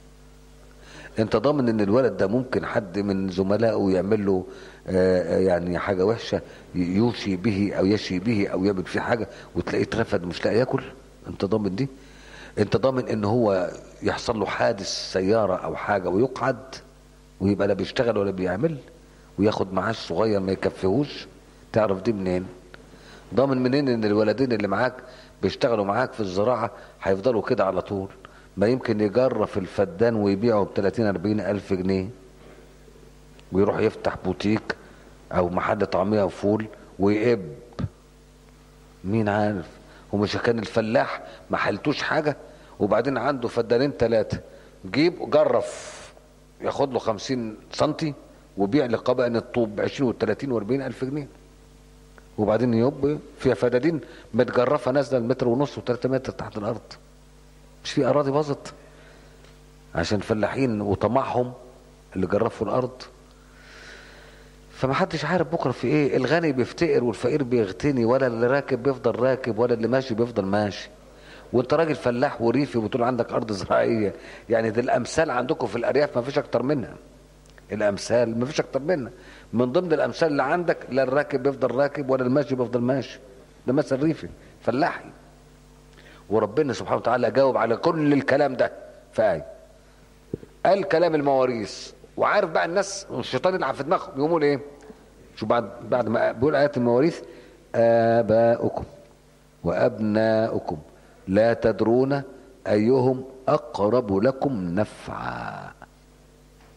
انت ضامن ان الولد ده ممكن حد من زملائه يعمل له آه، آه، يعني حاجه وحشه يوشي به او يشي به او يعمل فيه حاجه وتلاقيه اترفد مش لاقي ياكل انت ضامن دي انت ضامن ان هو يحصل له حادث سياره او حاجه ويقعد ويبقى لا بيشتغل ولا بيعمل وياخد معاش صغير ما يكفيهوش تعرف دي منين ضامن منين ان الولدين اللي معاك بيشتغلوا معاك في الزراعه هيفضلوا كده على طول ما يمكن يجرف الفدان ويبيعه ب 30 40 الف جنيه ويروح يفتح بوتيك او محل طعميه وفول ويقب مين عارف ومش كان الفلاح ما حلتوش حاجه وبعدين عنده فدانين ثلاثه جيب جرف ياخد له 50 سنتي وبيع لقبائن الطوب ب 20 و30 و40 الف جنيه وبعدين يب فيها فدادين متجرفه نازله المتر ونص و3 متر تحت الارض مش في اراضي باظت عشان الفلاحين وطمعهم اللي جرفوا الارض فما حدش عارف بكره في ايه الغني بيفتقر والفقير بيغتني ولا اللي راكب بيفضل راكب ولا اللي ماشي بيفضل ماشي وانت راجل فلاح وريفي وبتقول عندك ارض زراعيه يعني دي الامثال عندكم في الارياف ما فيش اكتر منها الامثال ما فيش اكتر منها من ضمن الامثال اللي عندك لا الراكب بيفضل راكب ولا الماشي بيفضل ماشي ده مثل ريفي فلاحي وربنا سبحانه وتعالى جاوب على كل الكلام ده في آية قال كلام المواريث وعارف بقى الناس الشيطان يلعب في دماغهم يقوموا ايه شو بعد بعد ما بيقول آيات المواريث آباؤكم وأبناؤكم لا تدرون أيهم أقرب لكم نفعا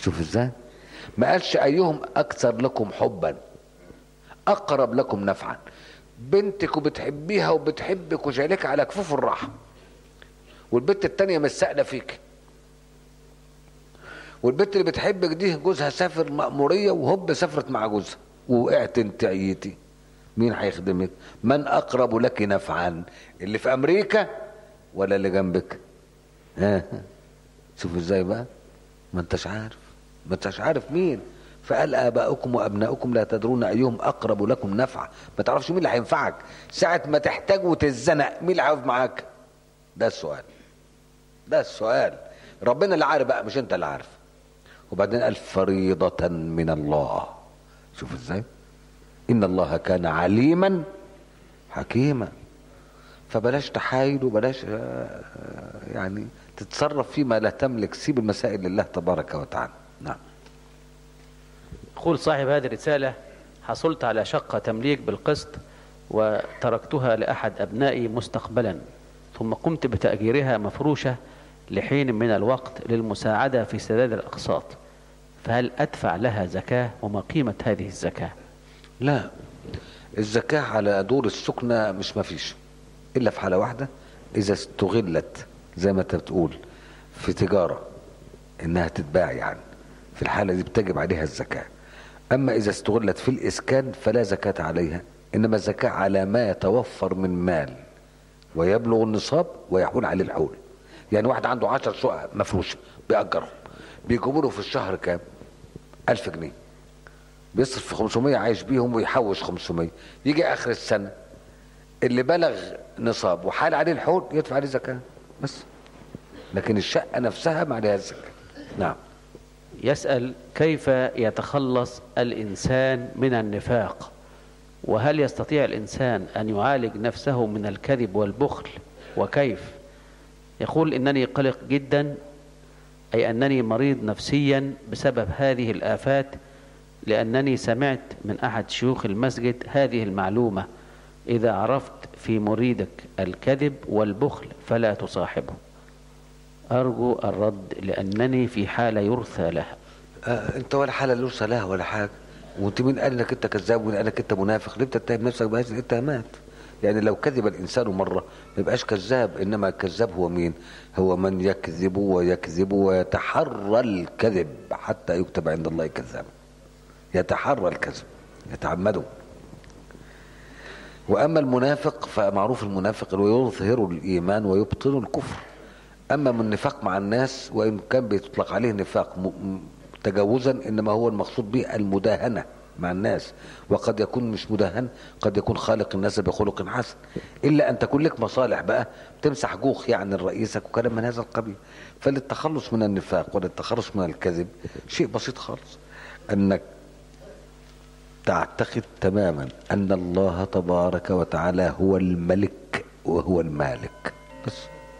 شوف ازاي ما قالش ايهم اكثر لكم حبا اقرب لكم نفعا بنتك وبتحبيها وبتحبك وشايلك على كفوف الراحه والبنت التانية مش سائله فيك والبنت اللي بتحبك دي جوزها سافر مأمورية وهوب سافرت مع جوزها ووقعت انت عيتي مين هيخدمك من اقرب لك نفعا اللي في امريكا ولا اللي جنبك ها شوف ازاي بقى ما انتش عارف ما انتش عارف مين فقال اباؤكم وابناؤكم لا تدرون ايهم اقرب لكم نفعا ما تعرفش مين اللي هينفعك ساعه ما تحتاج وتتزنق مين اللي هيقف معاك ده السؤال ده السؤال ربنا اللي عارف بقى مش انت اللي عارف وبعدين قال فريضة من الله شوف ازاي ان الله كان عليما حكيما فبلاش تحايل وبلاش آه، يعني تتصرف فيما لا تملك سيب المسائل لله تبارك وتعالى نعم يقول صاحب هذه الرسالة حصلت على شقة تمليك بالقسط وتركتها لأحد أبنائي مستقبلا ثم قمت بتأجيرها مفروشة لحين من الوقت للمساعدة في سداد الأقساط فهل أدفع لها زكاة وما قيمة هذه الزكاة لا الزكاة على دور السكنة مش مفيش إلا في حالة واحدة إذا استغلت زي ما أنت بتقول في تجارة إنها تتباع يعني في الحالة دي بتجب عليها الزكاة أما إذا استغلت في الإسكان فلا زكاة عليها إنما الزكاة على ما يتوفر من مال ويبلغ النصاب ويحول عليه الحول يعني واحد عنده عشر شقق مفروشة بيأجرهم بيجيبوا له في الشهر كام؟ ألف جنيه بيصرف في 500 عايش بيهم ويحوش 500 يجي اخر السنه اللي بلغ نصاب وحال عليه الحول يدفع عليه زكاه بس لكن الشقه نفسها ما عليها الزكاه نعم يسأل كيف يتخلص الإنسان من النفاق وهل يستطيع الإنسان أن يعالج نفسه من الكذب والبخل وكيف يقول إنني قلق جدا أي أنني مريض نفسيا بسبب هذه الآفات لأنني سمعت من أحد شيوخ المسجد هذه المعلومة إذا عرفت في مريدك الكذب والبخل فلا تصاحبه أرجو الرد لأنني في حالة يرثى لها آه انت ولا حاله لوسه لها ولا حاجه وانت مين قال انك انت كذاب ومين قال انك انت منافق ليه بتتهم نفسك بهذه الاتهامات يعني لو كذب الانسان مره ما يبقاش كذاب انما الكذاب هو مين هو من يكذب ويكذب ويتحرى الكذب حتى يكتب عند الله كذابا يتحرى الكذب يتعمده واما المنافق فمعروف المنافق انه يظهر الايمان ويبطن الكفر اما من النفاق مع الناس وان كان بيطلق عليه نفاق م- م- تجاوزا انما هو المقصود به المداهنه مع الناس وقد يكون مش مداهن قد يكون خالق الناس بخلق حسن الا ان تكون لك مصالح بقى تمسح جوخ يعني رئيسك وكلام من هذا القبيل فللتخلص من النفاق وللتخلص من الكذب شيء بسيط خالص انك تعتقد تماما ان الله تبارك وتعالى هو الملك وهو المالك بس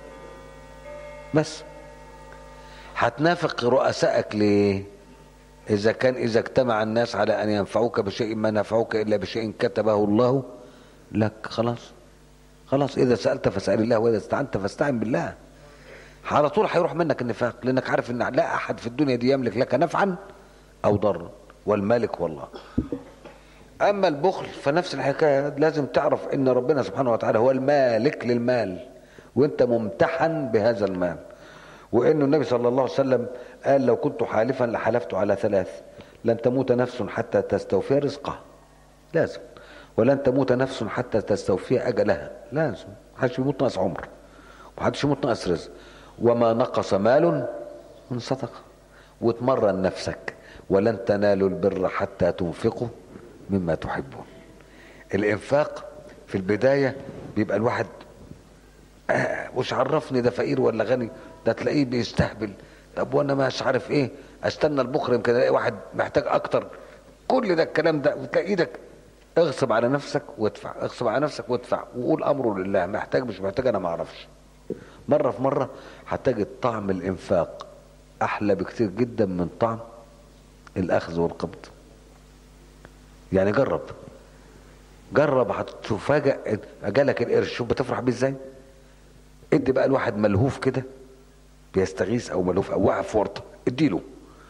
بس هتنافق رؤسائك ليه اذا كان اذا اجتمع الناس على ان ينفعوك بشيء ما نفعوك الا بشيء كتبه الله لك خلاص خلاص اذا سالت فاسال الله واذا استعنت فاستعن بالله على طول هيروح منك النفاق لانك عارف ان لا احد في الدنيا دي يملك لك نفعا او ضرا والمالك هو الله اما البخل فنفس الحكايه لازم تعرف ان ربنا سبحانه وتعالى هو المالك للمال وانت ممتحن بهذا المال وانه النبي صلى الله عليه وسلم قال لو كنت حالفا لحلفت على ثلاث لن تموت نفس حتى تستوفي رزقها لازم ولن تموت نفس حتى تستوفي اجلها لازم محدش يموت ناقص عمر محدش يموت ناقص رزق وما نقص مال من صدقه وتمرن نفسك ولن تنالوا البر حتى تنفقوا مما تحبون الانفاق في البدايه بيبقى الواحد آه وش عرفني ده فقير ولا غني ده تلاقيه بيستهبل طب وانا مش عارف ايه استنى البكره يمكن الاقي واحد محتاج اكتر كل ده الكلام ده وتلاقي ايدك اغصب على نفسك وادفع اغصب على نفسك وادفع وقول امره لله محتاج مش محتاج انا ما اعرفش مره في مره هتجد طعم الانفاق احلى بكتير جدا من طعم الاخذ والقبض يعني جرب جرب هتفاجئ جالك القرش شوف بتفرح بيه ازاي ادي بقى الواحد ملهوف كده بيستغيث او ملهوف او واقع في ورطه اديله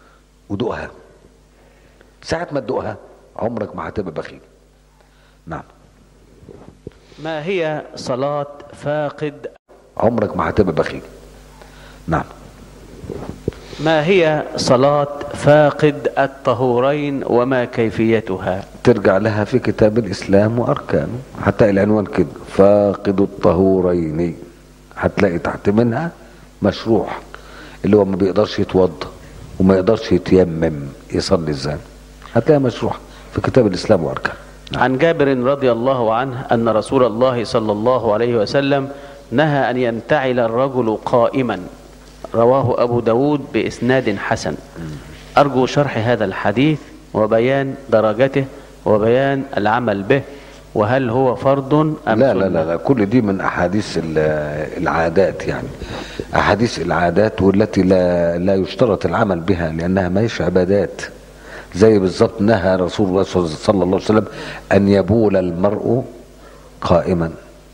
ودوقها ساعة ما تدوقها عمرك ما هتبقى بخيل نعم ما هي صلاة فاقد عمرك ما هتبقى بخيل نعم ما هي صلاة فاقد الطهورين وما كيفيتها ترجع لها في كتاب الإسلام وأركانه هتلاقي العنوان كده فاقد الطهورين هتلاقي تحت منها مشروع اللي هو ما بيقدرش يتوضا وما يقدرش يتيمم يصلي ازاي هتلاقي مشروع في كتاب الإسلام وأركانه عن جابر رضي الله عنه أن رسول الله صلى الله عليه وسلم نهى أن ينتعل الرجل قائما رواه أبو داود بإسناد حسن أرجو شرح هذا الحديث وبيان درجته وبيان العمل به وهل هو فرض أم لا لا سنة؟ لا, لا كل دي من احاديث ال- العادات يعني احاديث العادات والتي لا لا يشترط العمل بها لانها ما هيش عبادات زي بالظبط نهى رسول الله صلى الله عليه وسلم ان يبول المرء قائما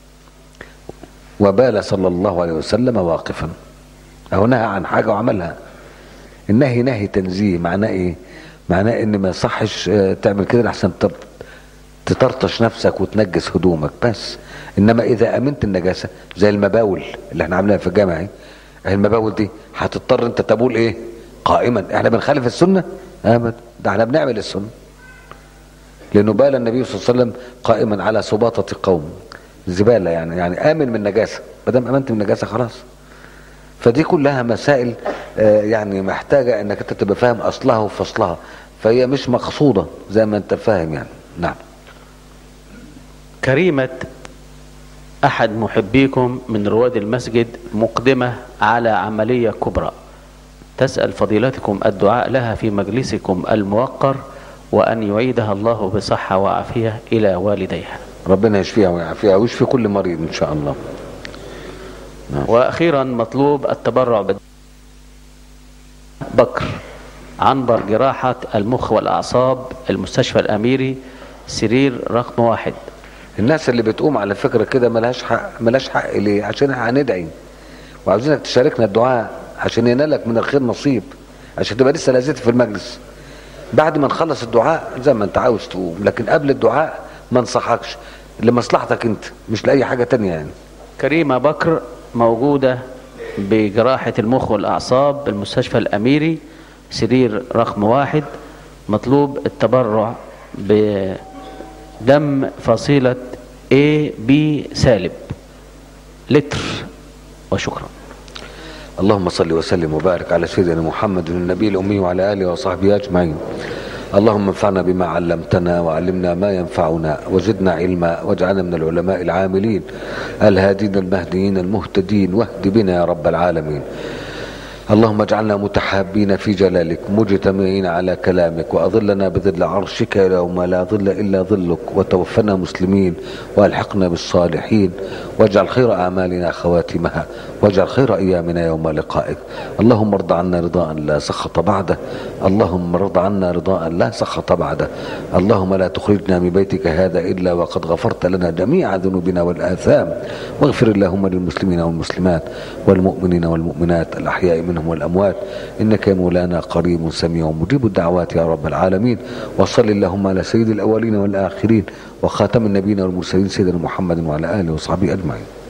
وبال صلى الله عليه وسلم واقفا او نهى عن حاجه وعملها النهي نهي تنزيه معناه ايه معناه ان ما يصحش آه، تعمل كده لحسن تب- تطرطش نفسك وتنجس هدومك بس انما اذا امنت النجاسه زي المباول اللي احنا عاملينها في الجامع اهي أهي المباول دي هتضطر انت تبول ايه قائما احنا بنخالف السنه ابدا ده احنا بنعمل السنه لانه بال النبي صلى الله عليه وسلم قائما على سباطه قوم زباله يعني يعني امن من النجاسه ما دام امنت من النجاسه خلاص فدي كلها مسائل آه، يعني محتاجه انك انت تبقى فاهم اصلها وفصلها فهي مش مقصوده زي ما انت فاهم يعني نعم كريمة أحد محبيكم من رواد المسجد مقدمة على عملية كبرى تسأل فضيلتكم الدعاء لها في مجلسكم الموقر وأن يعيدها الله بصحة وعافية إلى والديها ربنا يشفيها ويعافيها ويشفي كل مريض ان شاء الله وأخيرا مطلوب التبرع بال بكر عنبر جراحة المخ والأعصاب المستشفى الأميري سرير رقم واحد الناس اللي بتقوم على فكره كده ملهاش حق ملهاش حق ليه عشان احنا هندعي وعاوزينك تشاركنا الدعاء عشان ينالك من الخير نصيب عشان تبقى لسه لازلت في المجلس بعد ما نخلص الدعاء زي ما انت عاوز تقوم لكن قبل الدعاء ما انصحكش لمصلحتك انت مش لاي حاجه تانية يعني كريمة بكر موجودة بجراحة المخ والأعصاب بالمستشفى الأميري سرير رقم واحد مطلوب التبرع بدم فصيلة A B سالب لتر وشكرا اللهم صل وسلم وبارك على سيدنا محمد النبي الأمي وعلى آله وصحبه أجمعين اللهم انفعنا بما علمتنا وعلمنا ما ينفعنا وزدنا علما واجعلنا من العلماء العاملين الهادين المهديين المهتدين واهد بنا يا رب العالمين اللهم اجعلنا متحابين في جلالك مجتمعين على كلامك واظلنا بظل عرشك يوم لا ظل الا ظلك وتوفنا مسلمين والحقنا بالصالحين واجعل خير اعمالنا خواتمها واجعل خير ايامنا يوم لقائك اللهم ارض عنا رضاء لا سخط بعده اللهم ارض عنا رضاء لا سخط بعده اللهم لا تخرجنا من بيتك هذا الا وقد غفرت لنا جميع ذنوبنا والاثام واغفر اللهم للمسلمين والمسلمات والمؤمنين والمؤمنات الاحياء منهم والاموات انك يا مولانا قريب سميع مجيب الدعوات يا رب العالمين وصل اللهم على سيد الاولين والاخرين وخاتم النبيين والمرسلين سيدنا محمد وعلى اله وصحبه اجمعين